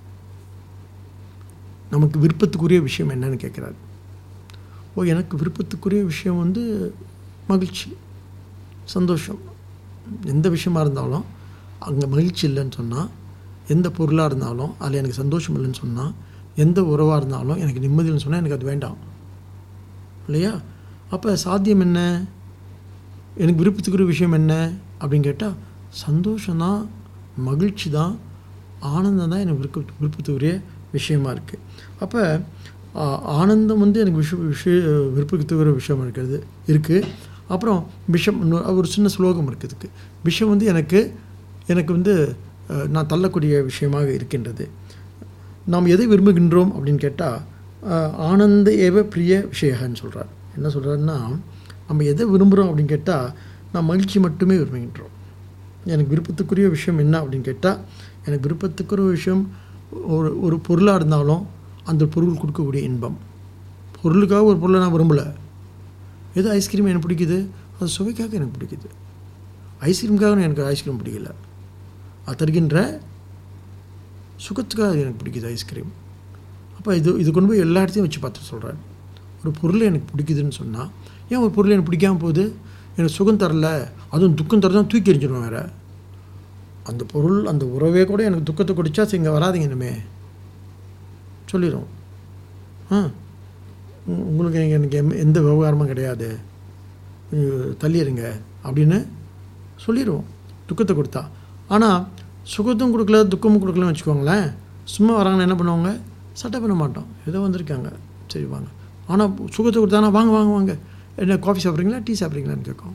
நமக்கு விருப்பத்துக்குரிய விஷயம் என்னன்னு கேட்குறாரு ஓ எனக்கு விருப்பத்துக்குரிய விஷயம் வந்து மகிழ்ச்சி சந்தோஷம் எந்த விஷயமா இருந்தாலும் அங்கே மகிழ்ச்சி இல்லைன்னு சொன்னால் எந்த பொருளாக இருந்தாலும் அதில் எனக்கு சந்தோஷம் இல்லைன்னு சொன்னால் எந்த உறவாக இருந்தாலும் எனக்கு நிம்மதி இல்லைன்னு சொன்னால் எனக்கு அது வேண்டாம் இல்லையா அப்போ சாத்தியம் என்ன எனக்கு விருப்பத்துக்குரிய விஷயம் என்ன அப்படின்னு கேட்டால் சந்தோஷம்தான் மகிழ்ச்சி தான் ஆனந்தம் தான் எனக்கு விருப்ப விருப்பத்துக்குரிய விஷயமா இருக்குது அப்போ ஆனந்தம் வந்து எனக்கு விஷய விஷய விருப்பத்துக்குரிய விஷயம் இருக்கிறது இருக்குது அப்புறம் விஷம் இன்னொரு ஒரு சின்ன ஸ்லோகம் இருக்குதுக்கு விஷம் வந்து எனக்கு எனக்கு வந்து அஹ், நான் தள்ளக்கூடிய விஷயமாக இருக்கின்றது நாம் எதை விரும்புகின்றோம் அப்படின்னு கேட்டால் ஆனந்த ஏவ பிரிய விஷயகன்னு சொல்கிறார் என்ன சொல்கிறாருன்னா நம்ம எதை விரும்புகிறோம் அப்படின்னு கேட்டால் நான் மகிழ்ச்சி மட்டுமே விரும்புகின்றோம் எனக்கு விருப்பத்துக்குரிய விஷயம் என்ன அப்படின்னு கேட்டால் எனக்கு விருப்பத்துக்குரிய விஷயம் ஒரு ஒரு பொருளாக இருந்தாலும் அந்த பொருள் கொடுக்கக்கூடிய இன்பம் பொருளுக்காக ஒரு பொருளை நான் விரும்பலை ஏதோ ஐஸ்கிரீம் எனக்கு பிடிக்குது அது சுவைக்காக எனக்கு பிடிக்குது ஐஸ்கிரீமுக்காக எனக்கு ஐஸ்கிரீம் பிடிக்கல அது தருகின்ற சுகத்துக்காக எனக்கு பிடிக்குது ஐஸ்கிரீம் அப்போ இது இது கொண்டு போய் எல்லா இடத்தையும் வச்சு பார்த்து சொல்கிறாரு ஒரு பொருள் எனக்கு பிடிக்குதுன்னு சொன்னால் ஏன் ஒரு பொருள் எனக்கு பிடிக்காம போகுது எனக்கு சுகம் தரல அதுவும் துக்கம் தரதான் தூக்கி எறிஞ்சிடும் வேற அந்த பொருள் அந்த உறவே கூட எனக்கு துக்கத்தை குடிச்சா சரி இங்கே வராதீங்க இனிமே சொல்லிடும் ஆ உ- உங்களுக்கு எனக்கு எனக்கு எம் எந்த விவகாரமும் கிடையாது உம், தள்ளிடுங்க அப்படின்னு சொல்லிடுவோம் துக்கத்தை கொடுத்தா ஆனால் சுகத்தும் கொடுக்கல துக்கமும் கொடுக்கலன்னு வச்சுக்கோங்களேன் சும்மா வராங்கன்னா என்ன பண்ணுவாங்க சட்டை பண்ண மாட்டோம் ஏதோ வந்திருக்காங்க சரி வாங்க ஆனால் சுகத்தை கொடுத்தானா வாங்க வாங்க வாங்க என்ன காஃபி சாப்பிட்றீங்களா டீ சாப்பிட்றீங்களான்னு கேட்கும்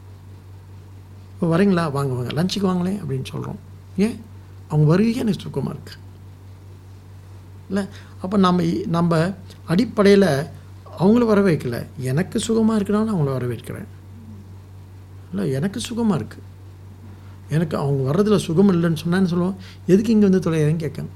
இப்போ வரீங்களா வாங்க வாங்க லஞ்சுக்கு வாங்களேன் அப்படின்னு சொல்கிறோம் ஏன் அவங்க வருகையே எனக்கு சுகமாக இருக்குது இல்லை அப்போ நம்ம இ- நம்ம அடிப்படையில் அவங்கள வர வைக்கல எனக்கு சுகமாக இருக்கிறனால அவங்கள வர வைக்கிறேன் இல்லை எனக்கு சுகமாக இருக்குது எனக்கு அவங்க வர்றதில் சுகம் இல்லைன்னு சொன்னான்னு சொல்லுவோம் எதுக்கு இங்கே வந்து தொலைகிறேன்னு கேட்கணும்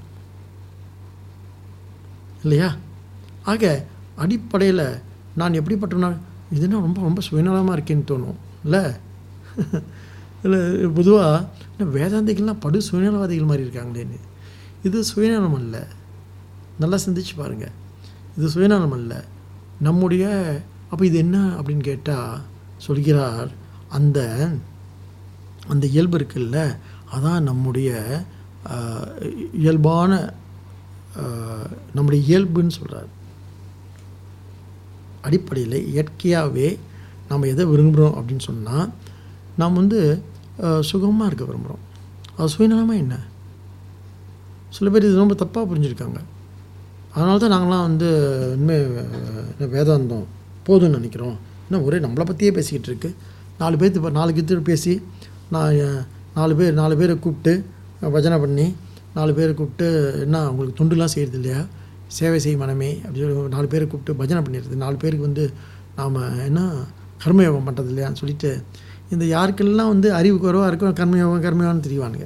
இல்லையா ஆக அடிப்படையில் நான் எப்படிப்பட்டனா இதுனா ரொம்ப ரொம்ப சுயநலமாக இருக்கேன்னு தோணும் இல்லை இல்லை பொதுவாக வேதாந்திகள்லாம் படு சுயநலவாதிகள் மாதிரி இருக்காங்களேன்னு இது சுயநலம் அல்ல நல்லா சிந்திச்சு பாருங்கள் இது சுயநலம் அல்ல நம்முடைய அப்போ இது என்ன அப்படின்னு கேட்டால் சொல்கிறார் அந்த அந்த இயல்பு இருக்குல்ல அதான் நம்முடைய ஆஹ், இயல்பான ஆஹ், நம்முடைய இயல்புன்னு சொல்கிறார் அடிப்படையில் இயற்கையாகவே நம்ம எதை விரும்புகிறோம் அப்படின்னு சொன்னால் நாம் வந்து சுகமாக இருக்க விரும்புகிறோம் அது சுயநலமாக என்ன சில பேர் இது ரொம்ப தப்பாக புரிஞ்சுருக்காங்க அதனால தான் நாங்களாம் வந்து இனிமேல் வேதாந்தம் போதும்னு நினைக்கிறோம் இன்னும் ஒரே நம்மளை பற்றியே பேசிக்கிட்டு இருக்கு நாலு பேர்த்து இப்போ நாலு கித்து பேசி நான் அஹ், நாலு பேர் நாலு பேரை கூப்பிட்டு அஹ், பஜனை பண்ணி நாலு பேரை கூப்பிட்டு என்ன உங்களுக்கு தொண்டுலாம் செய்கிறது இல்லையா சேவை செய் மனமே அப்படி சொல்லி நாலு பேரை கூப்பிட்டு பஜனை பண்ணிடுறது நாலு பேருக்கு வந்து நாம் என்ன கர்மயோகம் பண்ணுறது இல்லையான்னு சொல்லிட்டு இந்த யாருக்கெல்லாம் வந்து அறிவு குறைவாக இருக்கும் கர்மயோகம் கர்மயோகம்னு தெரியவானுங்க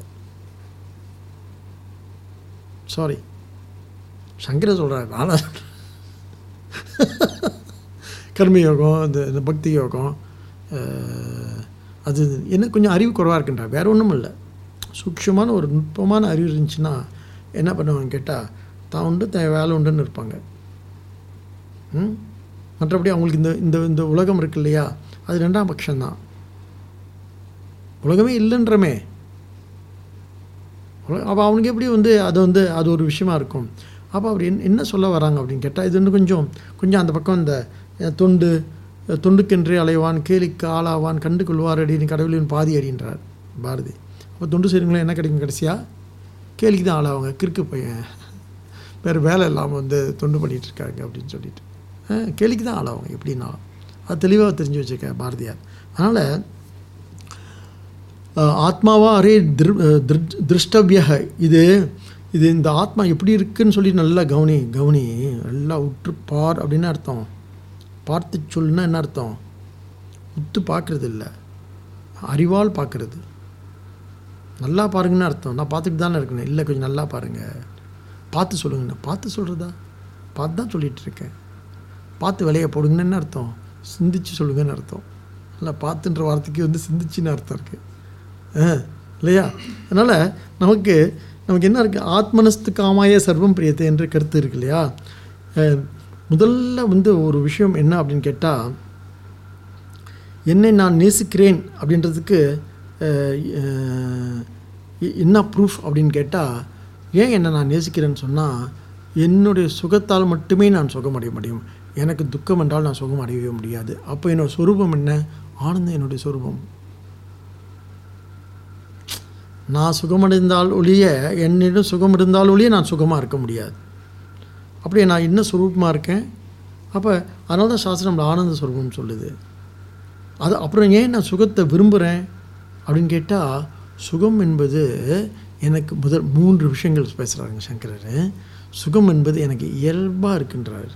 சாரி சங்கர சொல்கிறார் நானா கர்மயோகம் இந்த இந்த பக்தி யோகம் அஹ், அது என்ன கொஞ்சம் அறிவு குறைவாக இருக்குன்றா வேற ஒன்றும் இல்லை சூக்ஷமான ஒரு நுட்பமான அறிவு இருந்துச்சுன்னா என்ன பண்ணுவாங்க கேட்டால் தான் உண்டு தன் வேலை உண்டுன்னு இருப்பாங்க ம்? மற்றபடி அவங்களுக்கு இந்த இந்த இந்த உலகம் இருக்கு இல்லையா அது ரெண்டாம் பட்சம்தான் உலகமே இல்லைன்றமே அப்போ அவனுக்கு எப்படி வந்து அது வந்து அது ஒரு விஷயமா இருக்கும் அப்போ அவர் என்ன என்ன சொல்ல வராங்க அப்படின்னு கேட்டால் இது இன்னும் கொஞ்சம் கொஞ்சம் அந்த பக்கம் இந்த அஹ், தொண்டு அஹ், தொண்டுக்கென்றே அலைவான் கேலிக்கு ஆளாவான் கண்டு கொள்வார் அடின்னு கடவுளின் பாதி அடின்றார் பாரதி அப்போ தொண்டு செய்கிறவங்களும் என்ன கிடைக்கும் கடைசியாக கேலிக்கு தான் ஆளாவாங்க கிறுக்கு பையன் வேறு வேலை இல்லாமல் வந்து தொண்டு பண்ணிகிட்டு இருக்காங்க அப்படின்னு சொல்லிட்டு அஹ், கேலிக்கு தான் ஆளாவாங்க எப்படின்னா அது தெளிவாக தெரிஞ்சு வச்சுருக்க பாரதியார் அதனால் அஹ், ஆத்மாவா அரே திரு அஹ், திரு- திருஷ்டவ்ய இது இது இந்த ஆத்மா எப்படி இருக்குன்னு சொல்லி நல்லா கவனி கவனி நல்லா உற்று பார் அப்படின்னு அர்த்தம் பார்த்து சொல்லுன்னா என்ன அர்த்தம் உத்து பார்க்கறது இல்லை அறிவால் பார்க்கறது நல்லா பாருங்கன்னு அர்த்தம் நான் பார்த்துட்டு தானே இருக்கணும் இல்லை கொஞ்சம் நல்லா பாருங்கள் பார்த்து சொல்லுங்கண்ணா பார்த்து சொல்கிறதா பார்த்து தான் சொல்லிகிட்டு இருக்கேன் பார்த்து விலையை போடுங்கன்னு என்ன அர்த்தம் சிந்திச்சு சொல்லுங்கன்னு அர்த்தம் இல்லை பார்த்துன்ற வார்த்தைக்கு வந்து சிந்திச்சுன்னு அர்த்தம் இருக்குது இல்லையா அதனால் நமக்கு நமக்கு என்ன இருக்குது ஆத்மனஸ்து காமாய சர்வம் பிரியத்தை என்ற கருத்து இருக்கு இல்லையா அஹ், முதல்ல வந்து ஒரு விஷயம் என்ன அப்படின்னு கேட்டால் என்னை நான் நேசிக்கிறேன் அப்படின்றதுக்கு அஹ், அஹ், எ- என்ன ப்ரூஃப் அப்படின்னு கேட்டால் ஏன் என்னை நான் நேசிக்கிறேன்னு சொன்னால் என்னுடைய சுகத்தால் மட்டுமே நான் சுகமடைய முடியும் எனக்கு துக்கம் என்றால் நான் சுகம் அடையவே முடியாது அப்போ என்னோட சொரூபம் என்ன ஆனந்தம் என்னுடைய சொரூபம் நான் சுகமடைந்தால் ஒழிய என்னிடம் சுகம் இருந்தால் ஒழிய நான் சுகமாக இருக்க முடியாது அப்படியே நான் என்ன சுரூபமாக இருக்கேன் அப்போ அதனால தான் சாஸ்திரம் நம்மளை ஆனந்த சுரூபம் சொல்லுது அது அப்புறம் ஏன் நான் சுகத்தை விரும்புகிறேன் அப்படின்னு கேட்டால் சுகம் என்பது எனக்கு முதல் மூன்று விஷயங்கள் பேசுகிறாருங்க சங்கரர் சுகம் என்பது எனக்கு இயல்பாக இருக்குன்றார்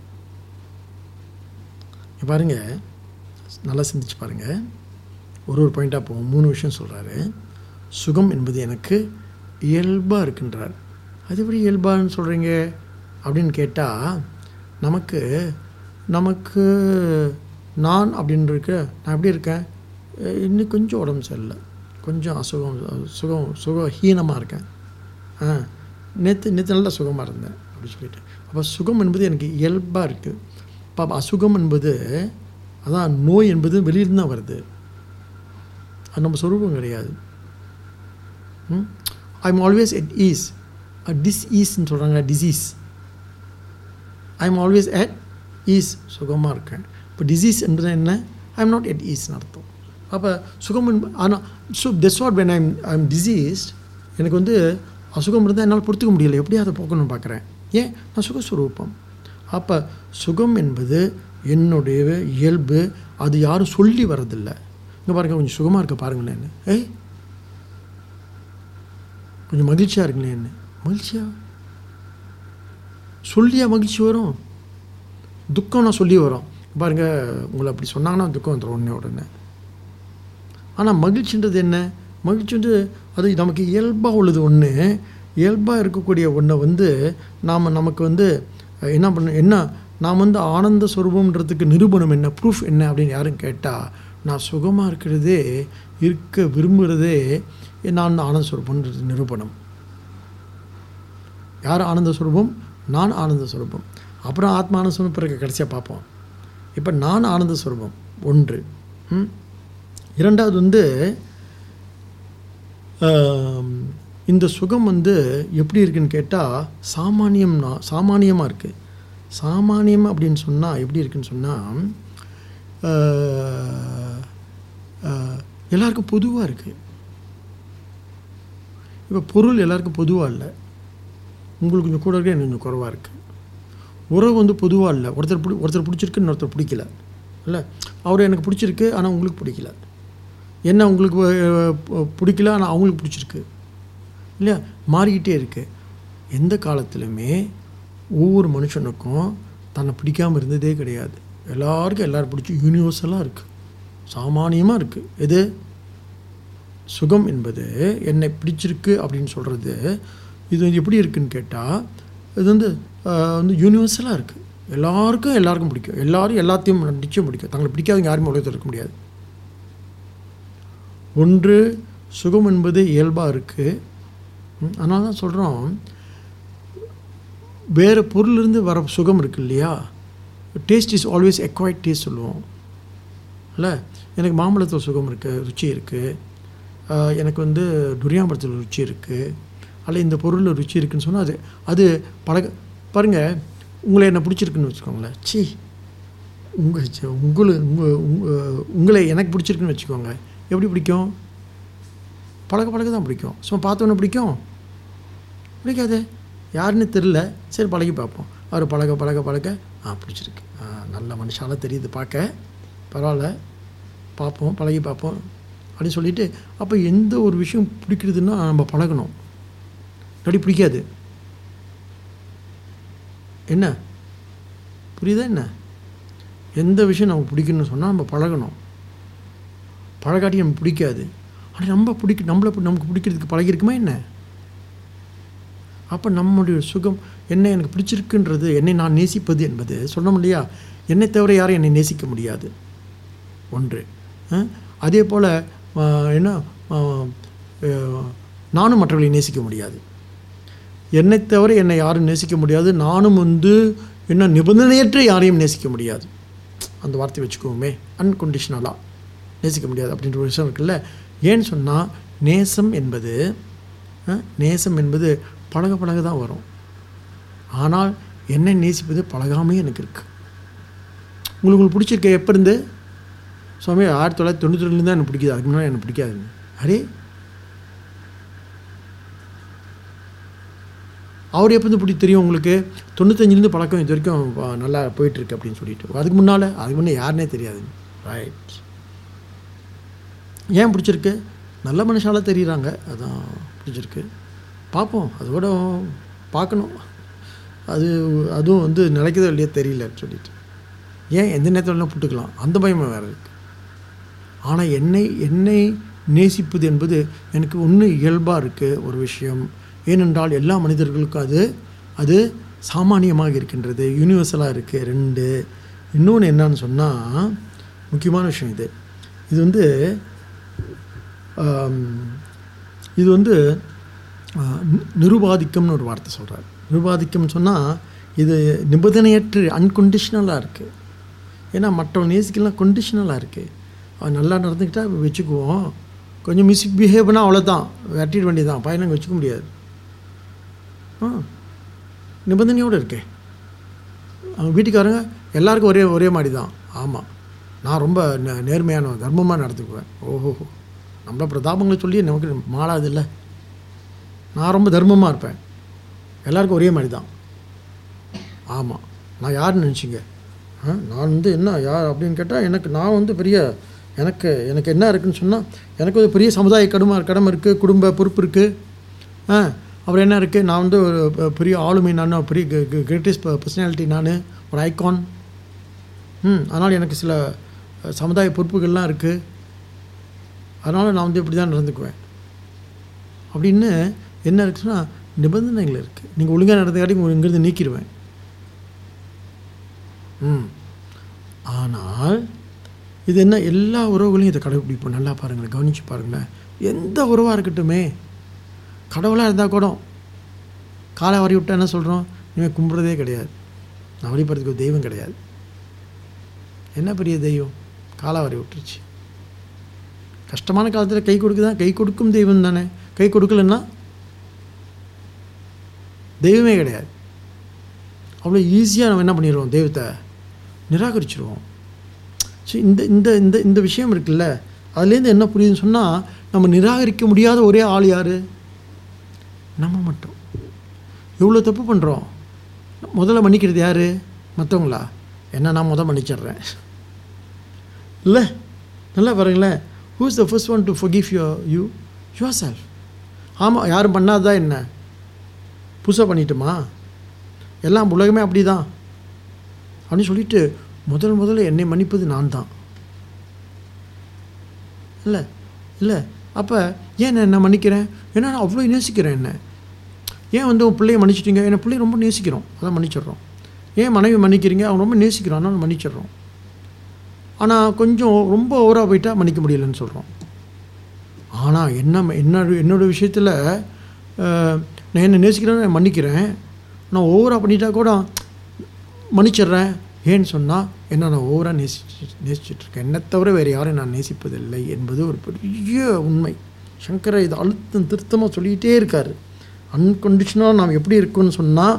இங்க பாருங்க நல்லா சிந்திச்சு பாருங்க ஒரு ஒரு பாயிண்ட்டாக போவோம் மூணு விஷயம் சொல்கிறாரு சுகம் என்பது எனக்கு இயல்பாக இருக்குன்றார் அது எப்படி இயல்பான்னு சொல்கிறீங்க அப்படின்னு கேட்டால் நமக்கு நமக்கு நான் அப்படின்னு இருக்க நான் எப்படி இருக்கேன் அஹ் இன்னும் கொஞ்சம் உடம்பு சரியில்லை கொஞ்சம் அசுகம் சுகம் சுகஹீனமாக இருக்கேன் ஆ நேற்று நேற்று நல்லா சுகமாக இருந்தேன் அப்படி சொல்லிட்டு அப்போ சுகம் என்பது எனக்கு இயல்பாக இருக்குது அப்போ அசுகம் என்பது அதான் நோய் என்பது வெளியிருந்து தான் வருது அது நம்ம சொரூபம் கிடையாது I am always at ease டிஸ் ஈஸ்ன்னு சொல்கிறாங்க disease I am always at ease சுகமாக இருக்கேன் இப்போ டிசீஸ் என்பது என்ன ஐ எம் நாட் எட் ஈஸ்னு அர்த்தம் அப்போ சுகம் என்ப- ஆனால் so that's what when I'm I am diseased எனக்கு வந்து அசுகம் இருந்தால் என்னால் பொறுத்துக்க முடியல எப்படியா அதை போக்கணும்னு பார்க்குறேன் ஏன் நான் சுகஸ்வரூபம் அப்போ சுகம் என்பது என்னுடைய இயல்பு அது யாரும் சொல்லி வர்றதில்லை இங்கே பாருங்க கொஞ்சம் சுகமாக இருக்க பாருங்களேன் ஏய் கொஞ்சம் மகிழ்ச்சியாக இருக்குங்களேன் மகிழ்ச்சியா சொல்லியா மகிழ்ச்சி வரும் துக்கம் நான் சொல்லி வரும் பாருங்க உங்களை அப்படி சொன்னாங்கன்னா துக்கம் வந்துடும் உடனே உடனே ஆனால் மகிழ்ச்சின்றது என்ன மகிழ்ச்சி வந்து அது நமக்கு இயல்பாக உள்ளது ஒன்று இயல்பாக இருக்கக்கூடிய ஒன்றை வந்து நாம் நமக்கு வந்து அஹ், என்ன பண்ண என்ன நாம் வந்து ஆனந்த ஸ்வரூபம்ன்றதுக்கு நிரூபணம் என்ன ப்ரூஃப் என்ன அப்படின்னு யாரும் கேட்டால் நான் சுகமாக இருக்கிறதே இருக்க விரும்புகிறதே நான் வந்து ஆனந்த ஸ்வரூபம்ன்றது நிரூபணம் யார் ஆனந்த ஸ்வரூபம் நான் ஆனந்த ஸ்வரூபம் அப்புறம் ஆத்மா ஆனந்த ஸ்வரூபம் பிறகு கடைசியாக பார்ப்போம் இப்போ நான் ஆனந்த ஸ்வரூபம் ஒன்று ம்? இரண்டாவது வந்து ஆம், இந்த சுகம் வந்து எப்படி இருக்குன்னு கேட்டால் சாமானியம்னா சாமானியமாக இருக்குது சாமானியம் அப்படின்னு சொன்னால் எப்படி இருக்குன்னு சொன்னால் எல்லாருக்கும் பொதுவாக இருக்குது இப்போ பொருள் எல்லாருக்கும் பொதுவாக இல்லை உங்களுக்கு கொஞ்சம் கூட இருக்கு எனக்கு கொஞ்சம் குறைவாக இருக்குது உறவு வந்து பொதுவாக இல்லை ஒருத்தர் பிடி ஒருத்தர் பிடிச்சிருக்கு இன்னொருத்தர் பிடிக்கல இல்லை அவர் எனக்கு பிடிச்சிருக்கு ஆனால் உங்களுக்கு பிடிக்கல என்ன உங்களுக்கு அஹ், பு- பிடிக்கல ஆனால் அவங்களுக்கு பிடிச்சிருக்கு இல்லையா மாறிக்கிட்டே இருக்கு எந்த காலத்துலையுமே ஒவ்வொரு மனுஷனுக்கும் தன்னை பிடிக்காமல் இருந்ததே கிடையாது எல்லாருக்கும் எல்லாரும் பிடிச்சி யூனிவர்சலாக இருக்குது சாமானியமாக இருக்குது எது சுகம் என்பது என்னை பிடிச்சிருக்கு அப்படின்னு சொல்கிறது இது வந்து எப்படி இருக்குன்னு கேட்டால் இது வந்து ஆஹ், வந்து யூனிவர்சலாக இருக்குது எல்லாருக்கும் எல்லாருக்கும் பிடிக்கும் எல்லாரும் எல்லாத்தையும் நிச்சயம் பிடிக்கும் தங்களை பிடிக்காதவங்க யாருமே உலகத்தில் இருக்க முடியாது ஒன்று சுகம் என்பது இயல்பாக இருக்குது அதனால தான் சொல்கிறோம் வேறு பொருளிலிருந்து வர சுகம் இருக்கு இல்லையா taste is always acquired taste சொல்லுவோம் இல்லை எனக்கு மாம்பழத்தில் சுகம் இருக்குது ருச்சி இருக்குது எனக்கு வந்து துரியாம்பரத்தில் ருச்சி இருக்குது அல்ல இந்த பொருளில் ருச்சி இருக்குன்னு சொன்னால் அது அது பழக பாருங்கள் உங்களை என்ன பிடிச்சிருக்குன்னு வச்சுக்கோங்களேன் சி உங்கள் உங்களை உங்கள் உங்களை எனக்கு பிடிச்சிருக்குன்னு வச்சுக்கோங்க எப்படி பிடிக்கும் பழக பழக தான் பிடிக்கும் சும்மா பார்த்தோன்னே பிடிக்கும் பிடிக்காது யாருன்னு தெரில சரி பழகி பார்ப்போம் அவர் பழக பழக பழக ஆ பிடிச்சிருக்கு ஆ நல்ல மனுஷால தெரியுது பார்க்க பரவாயில்ல பார்ப்போம் பழகி பார்ப்போம் அப்படின்னு சொல்லிட்டு அப்போ எந்த ஒரு விஷயம் பிடிக்கிறதுன்னா நம்ம பழகணும் இல்லாட்டி பிடிக்காது என்ன புரியுதா என்ன எந்த விஷயம் நமக்கு பிடிக்கணும்னு சொன்னால் நம்ம பழகணும் பழகாட்டி நமக்கு பிடிக்காது ஆனால் நம்ம பிடிக்க நம்மளை பி- நமக்கு பிடிக்கிறதுக்கு பழகிருக்குமா என்ன அப்போ நம்முடைய சுகம் என்ன எனக்கு பிடிச்சிருக்குன்றது என்னை நான் நேசிப்பது என்பது சொன்னோம் இல்லையா என்னை தவிர யாரும் என்னை நேசிக்க முடியாது ஒன்று அஹ், அதே போல் என்ன ஆஹ், அஹ், நானும் மற்றவர்களை நேசிக்க முடியாது என்னை தவிர என்னை யாரும் நேசிக்க முடியாது நானும் வந்து என்ன நிபந்தனையற்ற யாரையும் நேசிக்க முடியாது அந்த வார்த்தை வச்சுக்குவோமே அன்கண்டிஷனலாக நேசிக்க முடியாது அப்படின்ற ஒரு விஷயம் இருக்குல்ல ஏன்னு சொன்னால் நேசம் என்பது அஹ், நேசம் என்பது பழக பழக தான் வரும் ஆனால் என்னை நேசிப்பது பழகாமே எனக்கு இருக்குது உங்களுக்கு உங்களுக்கு பிடிச்சிருக்க எப்போ இருந்து சுவாமி ஆயிரத்தி தொள்ளாயிரத்தி தொண்ணூற்றி ரெண்டுலேருந்து தான் எனக்கு பிடிக்குது அதுக்கு முன்னாடி எனக்கு பிடிக்காதுங்க அரே அவர் எப்போ இருந்து பிடி தெரியும் உங்களுக்கு தொண்ணூத்தஞ்சிலேருந்து பழக்கம் இது வரைக்கும் ஆ, நல்லா போயிட்டுருக்கு அப்படின்னு சொல்லிட்டு அதுக்கு முன்னால் அதுக்கு முன்னே யாருனே தெரியாது ரைட் ஏன் பிடிச்சிருக்கு நல்ல மனுஷால தெரியுறாங்க அதான் பிடிச்சிருக்கு பார்ப்போம் அதோட பார்க்கணும் அது அதுவும் வந்து நிலைக்குதோ இல்லையோ தெரியலன்னு சொல்லிட்டு ஏன் எந்த நேரத்தில் வேணாலும் புட்டுக்கலாம் அந்த பயமும் வேறு இருக்குது ஆனால் என்னை என்னை நேசிப்பது என்பது எனக்கு ஒன்று இயல்பாக இருக்குது ஒரு விஷயம் ஏனென்றால் எல்லா மனிதர்களுக்கும் அது அது சாமானியமாக இருக்கின்றது யூனிவர்சலாக இருக்குது ரெண்டு இன்னொன்று என்னன்னு சொன்னால் முக்கியமான விஷயம் இது இது வந்து ஆம், இது வந்து ஆ, நி- நிருபாதிக்கம்னு ஒரு வார்த்தை சொல்கிறார் நிருபாதிக்கம்னு சொன்னால் இது நிபந்தனையற்று அன்கண்டிஷனலாக இருக்குது ஏன்னா மற்றவங்க நேசிக்கலாம் கொண்டிஷனலாக இருக்குது அவன் நல்லா நடந்துக்கிட்டா வச்சுக்குவோம் கொஞ்சம் மிஸ்பிஹேவ் பண்ணால் அவ்வளோதான் வெட்டிட வேண்டியதான் பையனை வச்சுக்க முடியாது ஆ நிபந்தனையோடு இருக்கே அவங்க வீட்டுக்காரங்க எல்லாருக்கும் ஒரே ஒரே மாதிரி தான் ஆமாம் நான் ரொம்ப நே- நேர்மையானவன் தர்மமாக நடந்துக்குவேன் ஓஹோ நம்மள பிரதாபங்களை சொல்லி நமக்கு மாறாதில்ல நான் ரொம்ப தர்மமாக இருப்பேன் எல்லாருக்கும் ஒரே மாதிரி தான் ஆமாம் நான் யாருன்னு நினச்சிங்க ஆ நான் வந்து என்ன யார் அப்படின்னு கேட்டால் எனக்கு நான் வந்து பெரிய எனக்கு எனக்கு என்ன இருக்குன்னு சொன்னால் எனக்கு ஒரு பெரிய சமுதாய கடமை கடமை இருக்குது குடும்ப பொறுப்பு இருக்குது ஆ அப்புறம் என்ன இருக்குது நான் வந்து ஒரு பெ- பெரிய ஆளுமை நான் பெரிய கிரேட்டஸ்ட் பர்சனாலிட்டி நான் ஒரு ஐகான் ம் அதனால் எனக்கு சில அஹ், சமுதாய பொறுப்புகள்லாம் இருக்குது அதனால் நான் வந்து இப்படி தான் நடந்துக்குவேன் அப்படின்னு என்ன இருக்குன்னா நிபந்தனைகள் இருக்குது நீங்கள் ஒழுங்காக நடந்தங்காட்டி உங்களை இங்கிருந்து நீக்கிடுவேன் ம் ஆனால் இது என்ன எல்லா உறவுகளையும் இதை கடைபிடிப்போம் நல்லா பாருங்களேன் கவனித்து பாருங்களேன் எந்த உறவாக இருக்கட்டுமே கடவுளாக இருந்தால் கூட காலை வாரி விட்டா என்ன சொல்கிறோம் இனிமேல் கும்பிட்றதே கிடையாது நான் வழிபடுறதுக்கு ஒரு தெய்வம் கிடையாது என்ன பெரிய தெய்வம் காலை வாரி விட்டுருச்சு கஷ்டமான காலத்தில் கை கொடுக்குதான் கை கொடுக்கும் தெய்வம் தானே கை கொடுக்கலன்னா தெய்வமே கிடையாது அவ்வளோ ஈஸியாக நம்ம என்ன பண்ணிடுவோம் தெய்வத்தை நிராகரிச்சிருவோம் ஸோ இந்த இந்த இந்த இந்த விஷயம் இருக்குல்ல அதுலேருந்து என்ன புரியுதுன்னு சொன்னால் நம்ம நிராகரிக்க முடியாத ஒரே ஆள் யார் நம்ம மட்டும் எவ்வளோ தப்பு பண்ணுறோம் முதல்ல மன்னிக்கிறது யார் மற்றவங்களா என்ன நான் முதல் மன்னிச்சிடுறேன் இல்லை நல்லா பாருங்களேன் who is the first one to forgive you you yourself ஆமாம் யாரும் பண்ணாததா என்ன புதுசாக பண்ணிட்டுமா எல்லாம் உலகமே அப்படி தான் அப்படின்னு சொல்லிட்டு முதல் முதல்ல என்னை மன்னிப்பது நான் தான் இல்லை இல்லை அப்போ ஏன் நான் என்ன மன்னிக்கிறேன் ஏன்னா நான் அவ்வளோ நேசிக்கிறேன் என்ன ஏன் வந்து உன் பிள்ளைய மன்னிச்சிட்டீங்க என்னை பிள்ளைய ரொம்ப நேசிக்கிறோம் அதான் மன்னிச்சிடுறோம் ஏன் மனைவி மன்னிக்கிறீங்க அவன் ரொம்ப நேசிக்கிறான் அதனால மன்னிச்சிடுறோம் ஆனால் கொஞ்சம் ரொம்ப ஓவராக போயிட்டா மன்னிக்க முடியலன்னு சொல்கிறோம் ஆனால் என்ன என்னோட என்னோட விஷயத்தில் நான் என்ன நேசிக்கிறேன் நான் மன்னிக்கிறேன் நான் ஓவராக பண்ணிட்டா கூட மன்னிச்சிடுறேன் ஏன்னு சொன்னால் என்ன நான் ஓவராக நேசிச்சு நேசிச்சிட்ருக்கேன் என்னை தவிர வேறு யாரையும் நான் நேசிப்பதில்லை என்பது ஒரு பெரிய உண்மை சங்கரை இது அழுத்தம் திருத்தமாக சொல்லிகிட்டே இருக்கார் அன்கண்டிஷனாக நாம் எப்படி இருக்கோம்னு சொன்னால்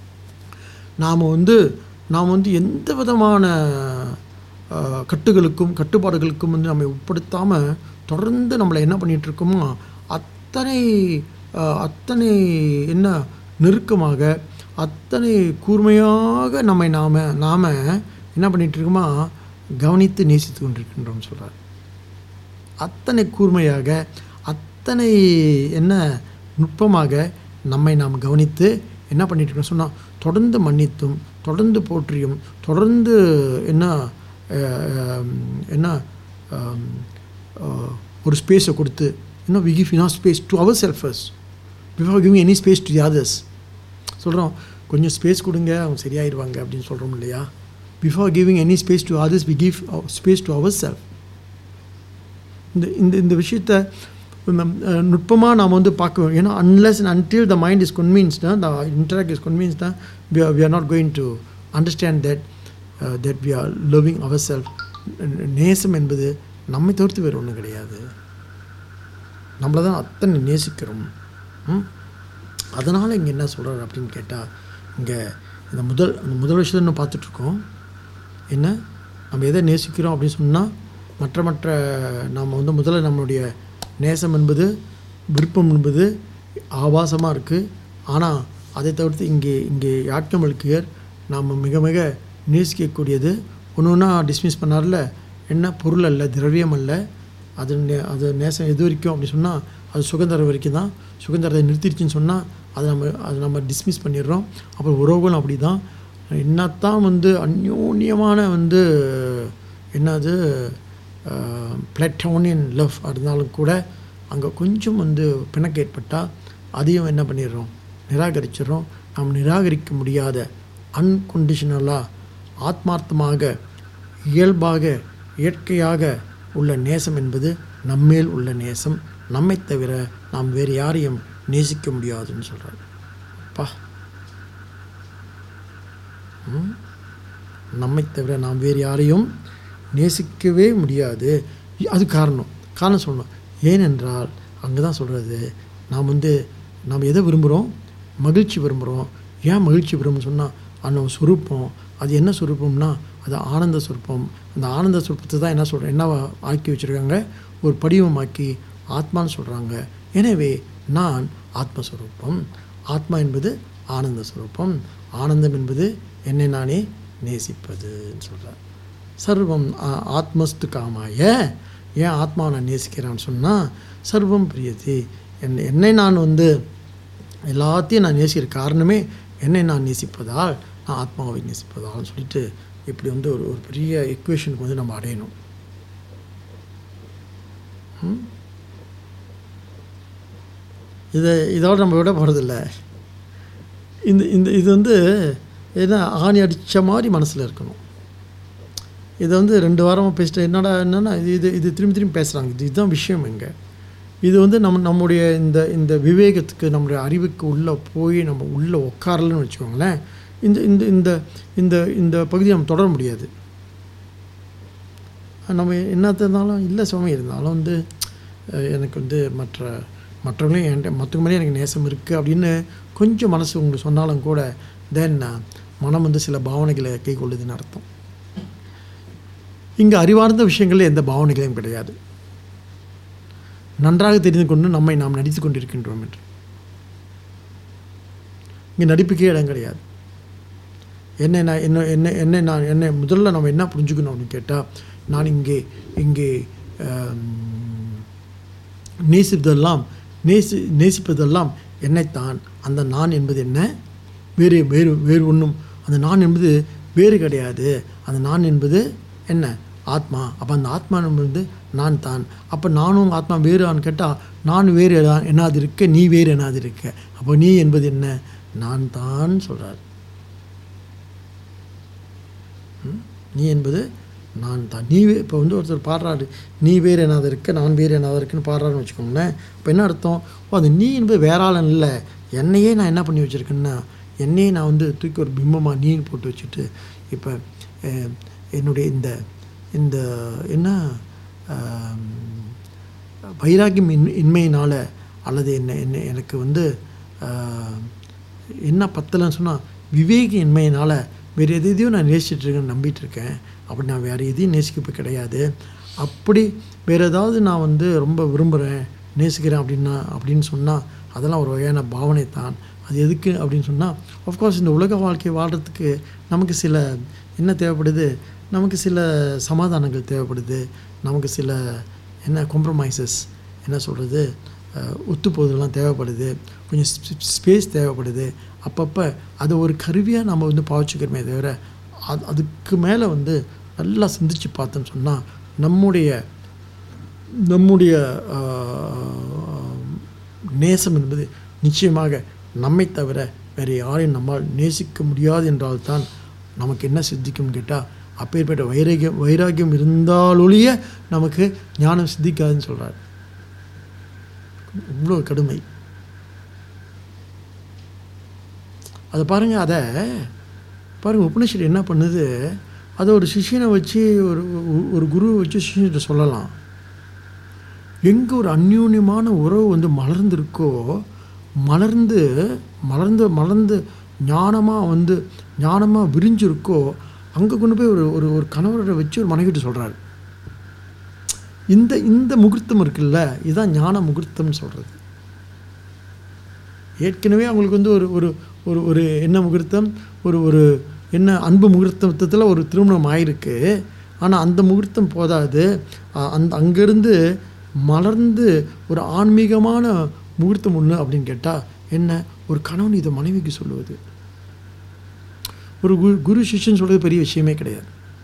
நாம் வந்து நாம் வந்து எந்த விதமான அஹ், கட்டுகளுக்கும் கட்டுப்பாடுகளுக்கும் வந்து நம்மை உட்படுத்தாமல் தொடர்ந்து நம்மளை என்ன பண்ணிட்டு இருக்கோமோ அத்தனை அஹ், அத்தனை என்ன நெருக்கமாக அத்தனை கூர்மையாக நம்மை நாம் நாம் என்ன பண்ணிட்டு இருக்கோமா கவனித்து நேசித்து கொண்டிருக்கின்றோம் சொல்கிறார் அத்தனை கூர்மையாக அத்தனை என்ன நுட்பமாக நம்மை நாம் கவனித்து என்ன பண்ணிட்டு இருக்கோம் சொன்னால் தொடர்ந்து மன்னித்தும் தொடர்ந்து போற்றியும் தொடர்ந்து என்ன அஹ், என்ன அஹ், அஹ், ஒரு ஸ்பேஸை கொடுத்து இன்னும் we give enough space to our selves before giving any space to others சொல்கிறோம் கொஞ்சம் ஸ்பேஸ் கொடுங்க அவங்க சரியாயிருவாங்க அப்படின்னு சொல்கிறோம் இல்லையா before giving any space to others we give space to our self இந்த இந்த இந்த விஷயத்த நுட்பமாக நாம் வந்து பார்க்க ஏன்னா unless and until the mind is convinced the intellect is convinced we are we are not going to understand that uh, that we are loving ourselves நேசம் என்பது நம்மை தவிர்த்து வேறு ஒன்றும் கிடையாது நம்மளை தான் அத்தனை நேசிக்கிறோம் ம்? அதனால் இங்கே என்ன சொல்கிறார் அப்படின்னு கேட்டால் இங்கே இந்த முதல் இந்த முதல் விஷயத்தை இன்னும் பார்த்துட்ருக்கோம் என்ன நம்ம எதை நேசிக்கிறோம் அப்படின்னு சொன்னால் மற்ற மற்ற நாம் வந்து முதல்ல நம்மளுடைய நேசம் என்பது விருப்பம் என்பது ஆபாசமாக இருக்குது ஆனால் அதை தவிர்த்து இங்கே இங்கே யாட்கமல்கியர் நாம் மிக மிக நேசிக்கக்கூடியது ஒன்று ஒன்றா டிஸ்மிஸ் பண்ணார்ல என்ன பொருள் அல்ல திரவியம் அல்ல அது நே- அது நேசம் எது வரைக்கும் அப்படி சொன்னால் அது சுகந்தரம் வரைக்கும் தான் சுகந்தரத்தை நிறுத்திடுச்சுன்னு சொன்னால் அதை நம்ம அதை நம்ம டிஸ்மிஸ் பண்ணிடுறோம் அப்புறம் உறவுகளும் அப்படி தான் என்னத்தான் வந்து அந்யோன்யமான வந்து என்னது பிளட்டோனியன் லவ் இருந்தாலும் கூட அங்கே கொஞ்சம் வந்து பிணக்கு ஏற்பட்டால் அதையும் என்ன பண்ணிடுறோம் நிராகரிச்சிடுறோம் நாம் நிராகரிக்க முடியாத அன்கண்டிஷனலாக ஆத்மார்த்தமாக இயல்பாக இயற்கையாக உள்ள நேசம் என்பது நம்மேல் உள்ள நேசம் நம்மை தவிர நாம் வேறு யாரையும் நேசிக்க முடியாதுன்னு சொல்கிறார் அப்பா ம்? நம்மை தவிர நாம் வேறு யாரையும் நேசிக்கவே முடியாது இ- அது காரணம் காரணம் சொல்லணும் ஏனென்றால் அங்கே தான் சொல்கிறது நாம் வந்து நாம் எதை விரும்புகிறோம் மகிழ்ச்சி விரும்புகிறோம் ஏன் மகிழ்ச்சி விரும்புன்னு சொன்னால் அந்த சுரூபம் அது என்ன சுரூபம்னா அது ஆனந்த சுரூபம் அந்த ஆனந்த சுரூபத்தை தான் என்ன சொல்கிறேன் என்னவா ஆக்கி வச்சுருக்காங்க ஒரு படிவமாக்கி ஆத்மான்னு சொல்கிறாங்க எனவே நான் ஆத்மஸ்வரூபம் ஆத்மா என்பது ஆனந்த ஸ்வரூபம் ஆனந்தம் என்பது என்னை நானே நேசிப்பதுன்னு சொல்கிறார் சர்வம் ஆ- ஆத்மஸ்து காமாய ஏன் ஆத்மாவை நான் நேசிக்கிறேன்னு சொன்னால் சர்வம் பிரியதி என்னை என்னை நான் வந்து எல்லாத்தையும் நான் நேசிக்கிற காரணமே என்னை நான் நேசிப்பதால் நான் ஆத்மாவை நேசிப்பதால்னு சொல்லிட்டு இப்படி வந்து ஒரு ஒரு பெரிய எக்குவேஷனுக்கு வந்து நம்ம அடையணும் ம்? இதை இதோட நம்ம விட போகிறதில்ல இந்த இந்த இது வந்து என்ன ஆணி அடித்த மாதிரி மனசில் இருக்கணும் இதை வந்து ரெண்டு வாரமாக பேசிட்டு என்னடா என்னன்னா இது இது இது திரும்பி திரும்பி பேசுகிறாங்க இது இதுதான் விஷயம் இங்கே இது வந்து நம்ம நம்முடைய இந்த இந்த விவேகத்துக்கு நம்முடைய அறிவுக்கு உள்ளே போய் நம்ம உள்ளே உட்காரலன்னு வச்சுக்கோங்களேன் இந்த இந்த இந்த இந்த இந்த பகுதியை நம்ம தொடர முடியாது நம்ம என்னத்த இருந்தாலும் இல்லை சுவாமி இருந்தாலும் வந்து அஹ், எனக்கு வந்து மற்ற மற்றவங்களையும் என்கிட்ட மற்றவங்க மேலே எனக்கு நேசம் இருக்குது அப்படின்னு கொஞ்சம் மனசு உங்களுக்கு சொன்னாலும் கூட தென் மனம் வந்து சில பாவனைகளை கை கொள்ளுதுன்னு அர்த்தம் இங்கே அறிவார்ந்த விஷயங்களில் எந்த பாவனைகளையும் கிடையாது நன்றாக தெரிந்து கொண்டு நம்மை நாம் நடித்து கொண்டிருக்கின்றோம் என்று இங்கே நடிப்புக்கே இடம் கிடையாது என்ன நான் என்ன என்ன என்ன நான் என்ன முதல்ல நம்ம என்ன புரிஞ்சுக்கணும் அப்படின்னு கேட்டால் நான் இங்கே இங்கே ஆம், நேசிப்பதெல்லாம் நேசி நேசிப்பதெல்லாம் என்னைத்தான் அந்த நான் என்பது என்ன வேறு வேறு வேறு ஒன்றும் அந்த நான் என்பது வேறு கிடையாது அந்த நான் என்பது என்ன ஆத்மா அப்போ அந்த ஆத்மா என்பது நான் தான் அப்போ நானும் ஆத்மா வேறான்னு கேட்டால் நான் வேறு எதா- என்னாது இருக்க நீ வேறு என்னாது இருக்க அப்போ நீ என்பது என்ன நான் தான் சொல்கிறார் நீ என்பது நான் தான் நீ இப்போ வந்து ஒருத்தர் பாடுறாரு நீ வேறு என்னது இருக்க நான் வேறு என்னது இருக்குன்னு பாடுறாருன்னு வச்சுக்கோங்களேன் இப்போ என்ன அர்த்தம் ஓ அது நீ என்பது வேற ஆளும் இல்லை என்னையே நான் என்ன பண்ணி வச்சுருக்கேன்னா என்னையே நான் வந்து தூக்கி ஒரு பிம்பமாக நீன்னு போட்டு வச்சுட்டு இப்போ அஹ், என்னுடைய இந்த இந்த என்ன ஆம், வைராக்கியம் இன் இன்மையினால் அல்லது என்ன என்ன எனக்கு வந்து ஆஹ், என்ன பத்தலைன்னு சொன்னால் விவேக இன்மையினால் வேறு எது எதையும் நான் நேசிச்சுட்டு இருக்கேன்னு நம்பிட்டு இருக்கேன் அப்படி நான் வேறு எதையும் நேசிக்க கிடையாது அப்படி வேறு ஏதாவது நான் வந்து ரொம்ப விரும்புகிறேன் நேசிக்கிறேன் அப்படின்னா அப்படின்னு சொன்னால் அதெல்லாம் ஒரு வகையான பாவனை தான் அது எதுக்கு அப்படின்னு சொன்னால் ஆஃப்கோர்ஸ் இந்த உலக வாழ்க்கை வாழ்கிறதுக்கு நமக்கு சில என்ன தேவைப்படுது நமக்கு சில சமாதானங்கள் தேவைப்படுது நமக்கு சில என்ன காம்ப்ரமைசஸ் என்ன சொல்கிறது ஒத்துப்போதெல்லாம் தேவைப்படுது கொஞ்சம் ஸ்பேஸ் தேவைப்படுது அப்பப்போ அதை ஒரு கருவியாக நம்ம வந்து பாவிச்சுக்கிறோமே தவிர அது அதுக்கு மேலே வந்து நல்லா சிந்திச்சு பார்த்தோன்னு சொன்னால் நம்முடைய நம்முடைய ஆஹ், நேசம் என்பது நிச்சயமாக நம்மை தவிர வேறு யாரையும் நம்மால் நேசிக்க முடியாது என்றால்தான் நமக்கு என்ன சித்திக்கும்னு கேட்டால் அப்பேற்பட்ட வைராகியம் வைராகியம் இருந்தாலொழிய நமக்கு ஞானம் சித்திக்காதுன்னு சொல்கிறார் இவ்வளோ கடுமை அதை பாருங்கள் அதை பாருங்கள் உபனிஷத் என்ன பண்ணுது அதை ஒரு சிஷியனை வச்சு ஒரு ஒரு- ஒரு குருவை வச்சு சிஷியன்கிட்ட சொல்லலாம் எங்கே ஒரு அந்யூன்யமான உறவு வந்து மலர்ந்திருக்கோ மலர்ந்து மலர்ந்து மலர்ந்து ஞானமாக வந்து ஞானமாக விரிஞ்சிருக்கோ அங்கே கொண்டு போய் ஒரு ஒரு ஒரு கணவரை வச்சு ஒரு மனைவிட்டு சொல்கிறாரு இந்த இந்த முகூர்த்தம் இருக்குல்ல இதுதான் ஞான முகூர்த்தம்னு சொல்கிறது ஏற்கனவே அவங்களுக்கு வந்து ஒரு ஒரு ஒரு ஒரு என்ன முகூர்த்தம் ஒரு ஒரு என்ன அன்பு முகூர்த்தத்தில் ஒரு திருமணம் ஆயிருக்கு ஆனால் அந்த முகூர்த்தம் போதாது அ- அந்த அங்கேருந்து மலர்ந்து ஒரு ஆன்மீகமான முகூர்த்தம் ஒன்று அப்படின்னு கேட்டால் என்ன ஒரு கணவன் இதை மனைவிக்கு சொல்லுவது ஒரு குரு குரு சிஷ்யன் சொல்கிறது பெரிய விஷயமே கிடையாது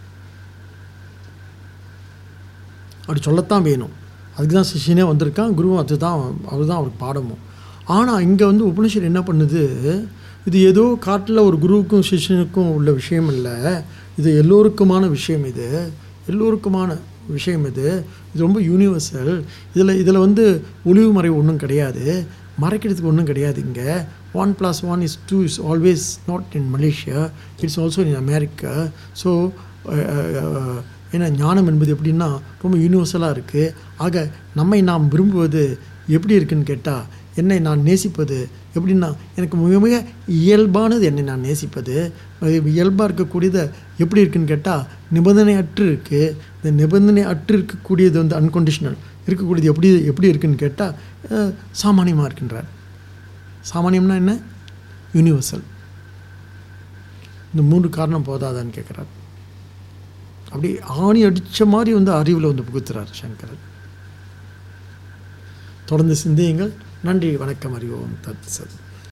அப்படி சொல்லத்தான் வேணும் அதுக்கு தான் சிஷ்யனே வந்திருக்கான் குருவும் அதுதான் அவர் தான் அவருக்கு பாடமும் ஆனால் இங்கே வந்து உபனிஷத் என்ன பண்ணுது இது ஏதோ காட்டில் ஒரு குருவுக்கும் சிஷ்யனுக்கும் உள்ள விஷயம் இல்லை இது எல்லோருக்குமான விஷயம் இது எல்லோருக்குமான விஷயம் இது இது ரொம்ப யூனிவர்சல் இதில் இதில் வந்து ஒளிவு மறை ஒன்றும் கிடையாது மறைக்கிறதுக்கு ஒன்றும் கிடையாது இங்கே one plus one is two is always not in Malaysia it's also in America so ஏன்னா ஞானம் என்பது எப்படின்னா ரொம்ப யூனிவர்சலாக இருக்குது ஆக நம்மை நாம் விரும்புவது எப்படி இருக்குன்னு கேட்டால் என்னை நான் நேசிப்பது எப்படின்னா எனக்கு மிக மிக இயல்பானது என்னை நான் நேசிப்பது இயல்பாக இருக்கக்கூடியது எப்படி இருக்குன்னு கேட்டால் நிபந்தனை அற்று இருக்குது இந்த நிபந்தனை அற்று இருக்கக்கூடியது வந்து அன்கண்டிஷனல் இருக்கக்கூடியது எப்படி எப்படி இருக்குன்னு கேட்டால் சாமானியமாக இருக்கின்றார் சாமானியம்னா என்ன யூனிவர்சல் இந்த மூன்று காரணம் போதாதான்னு கேட்குறார் அப்படி ஆணி அடித்த மாதிரி வந்து அறிவில் வந்து புகுத்துறார் சங்கரன் தொடர்ந்து சிந்தியுங்கள் நன்றி வணக்கம் அறிவோம் தத் சத்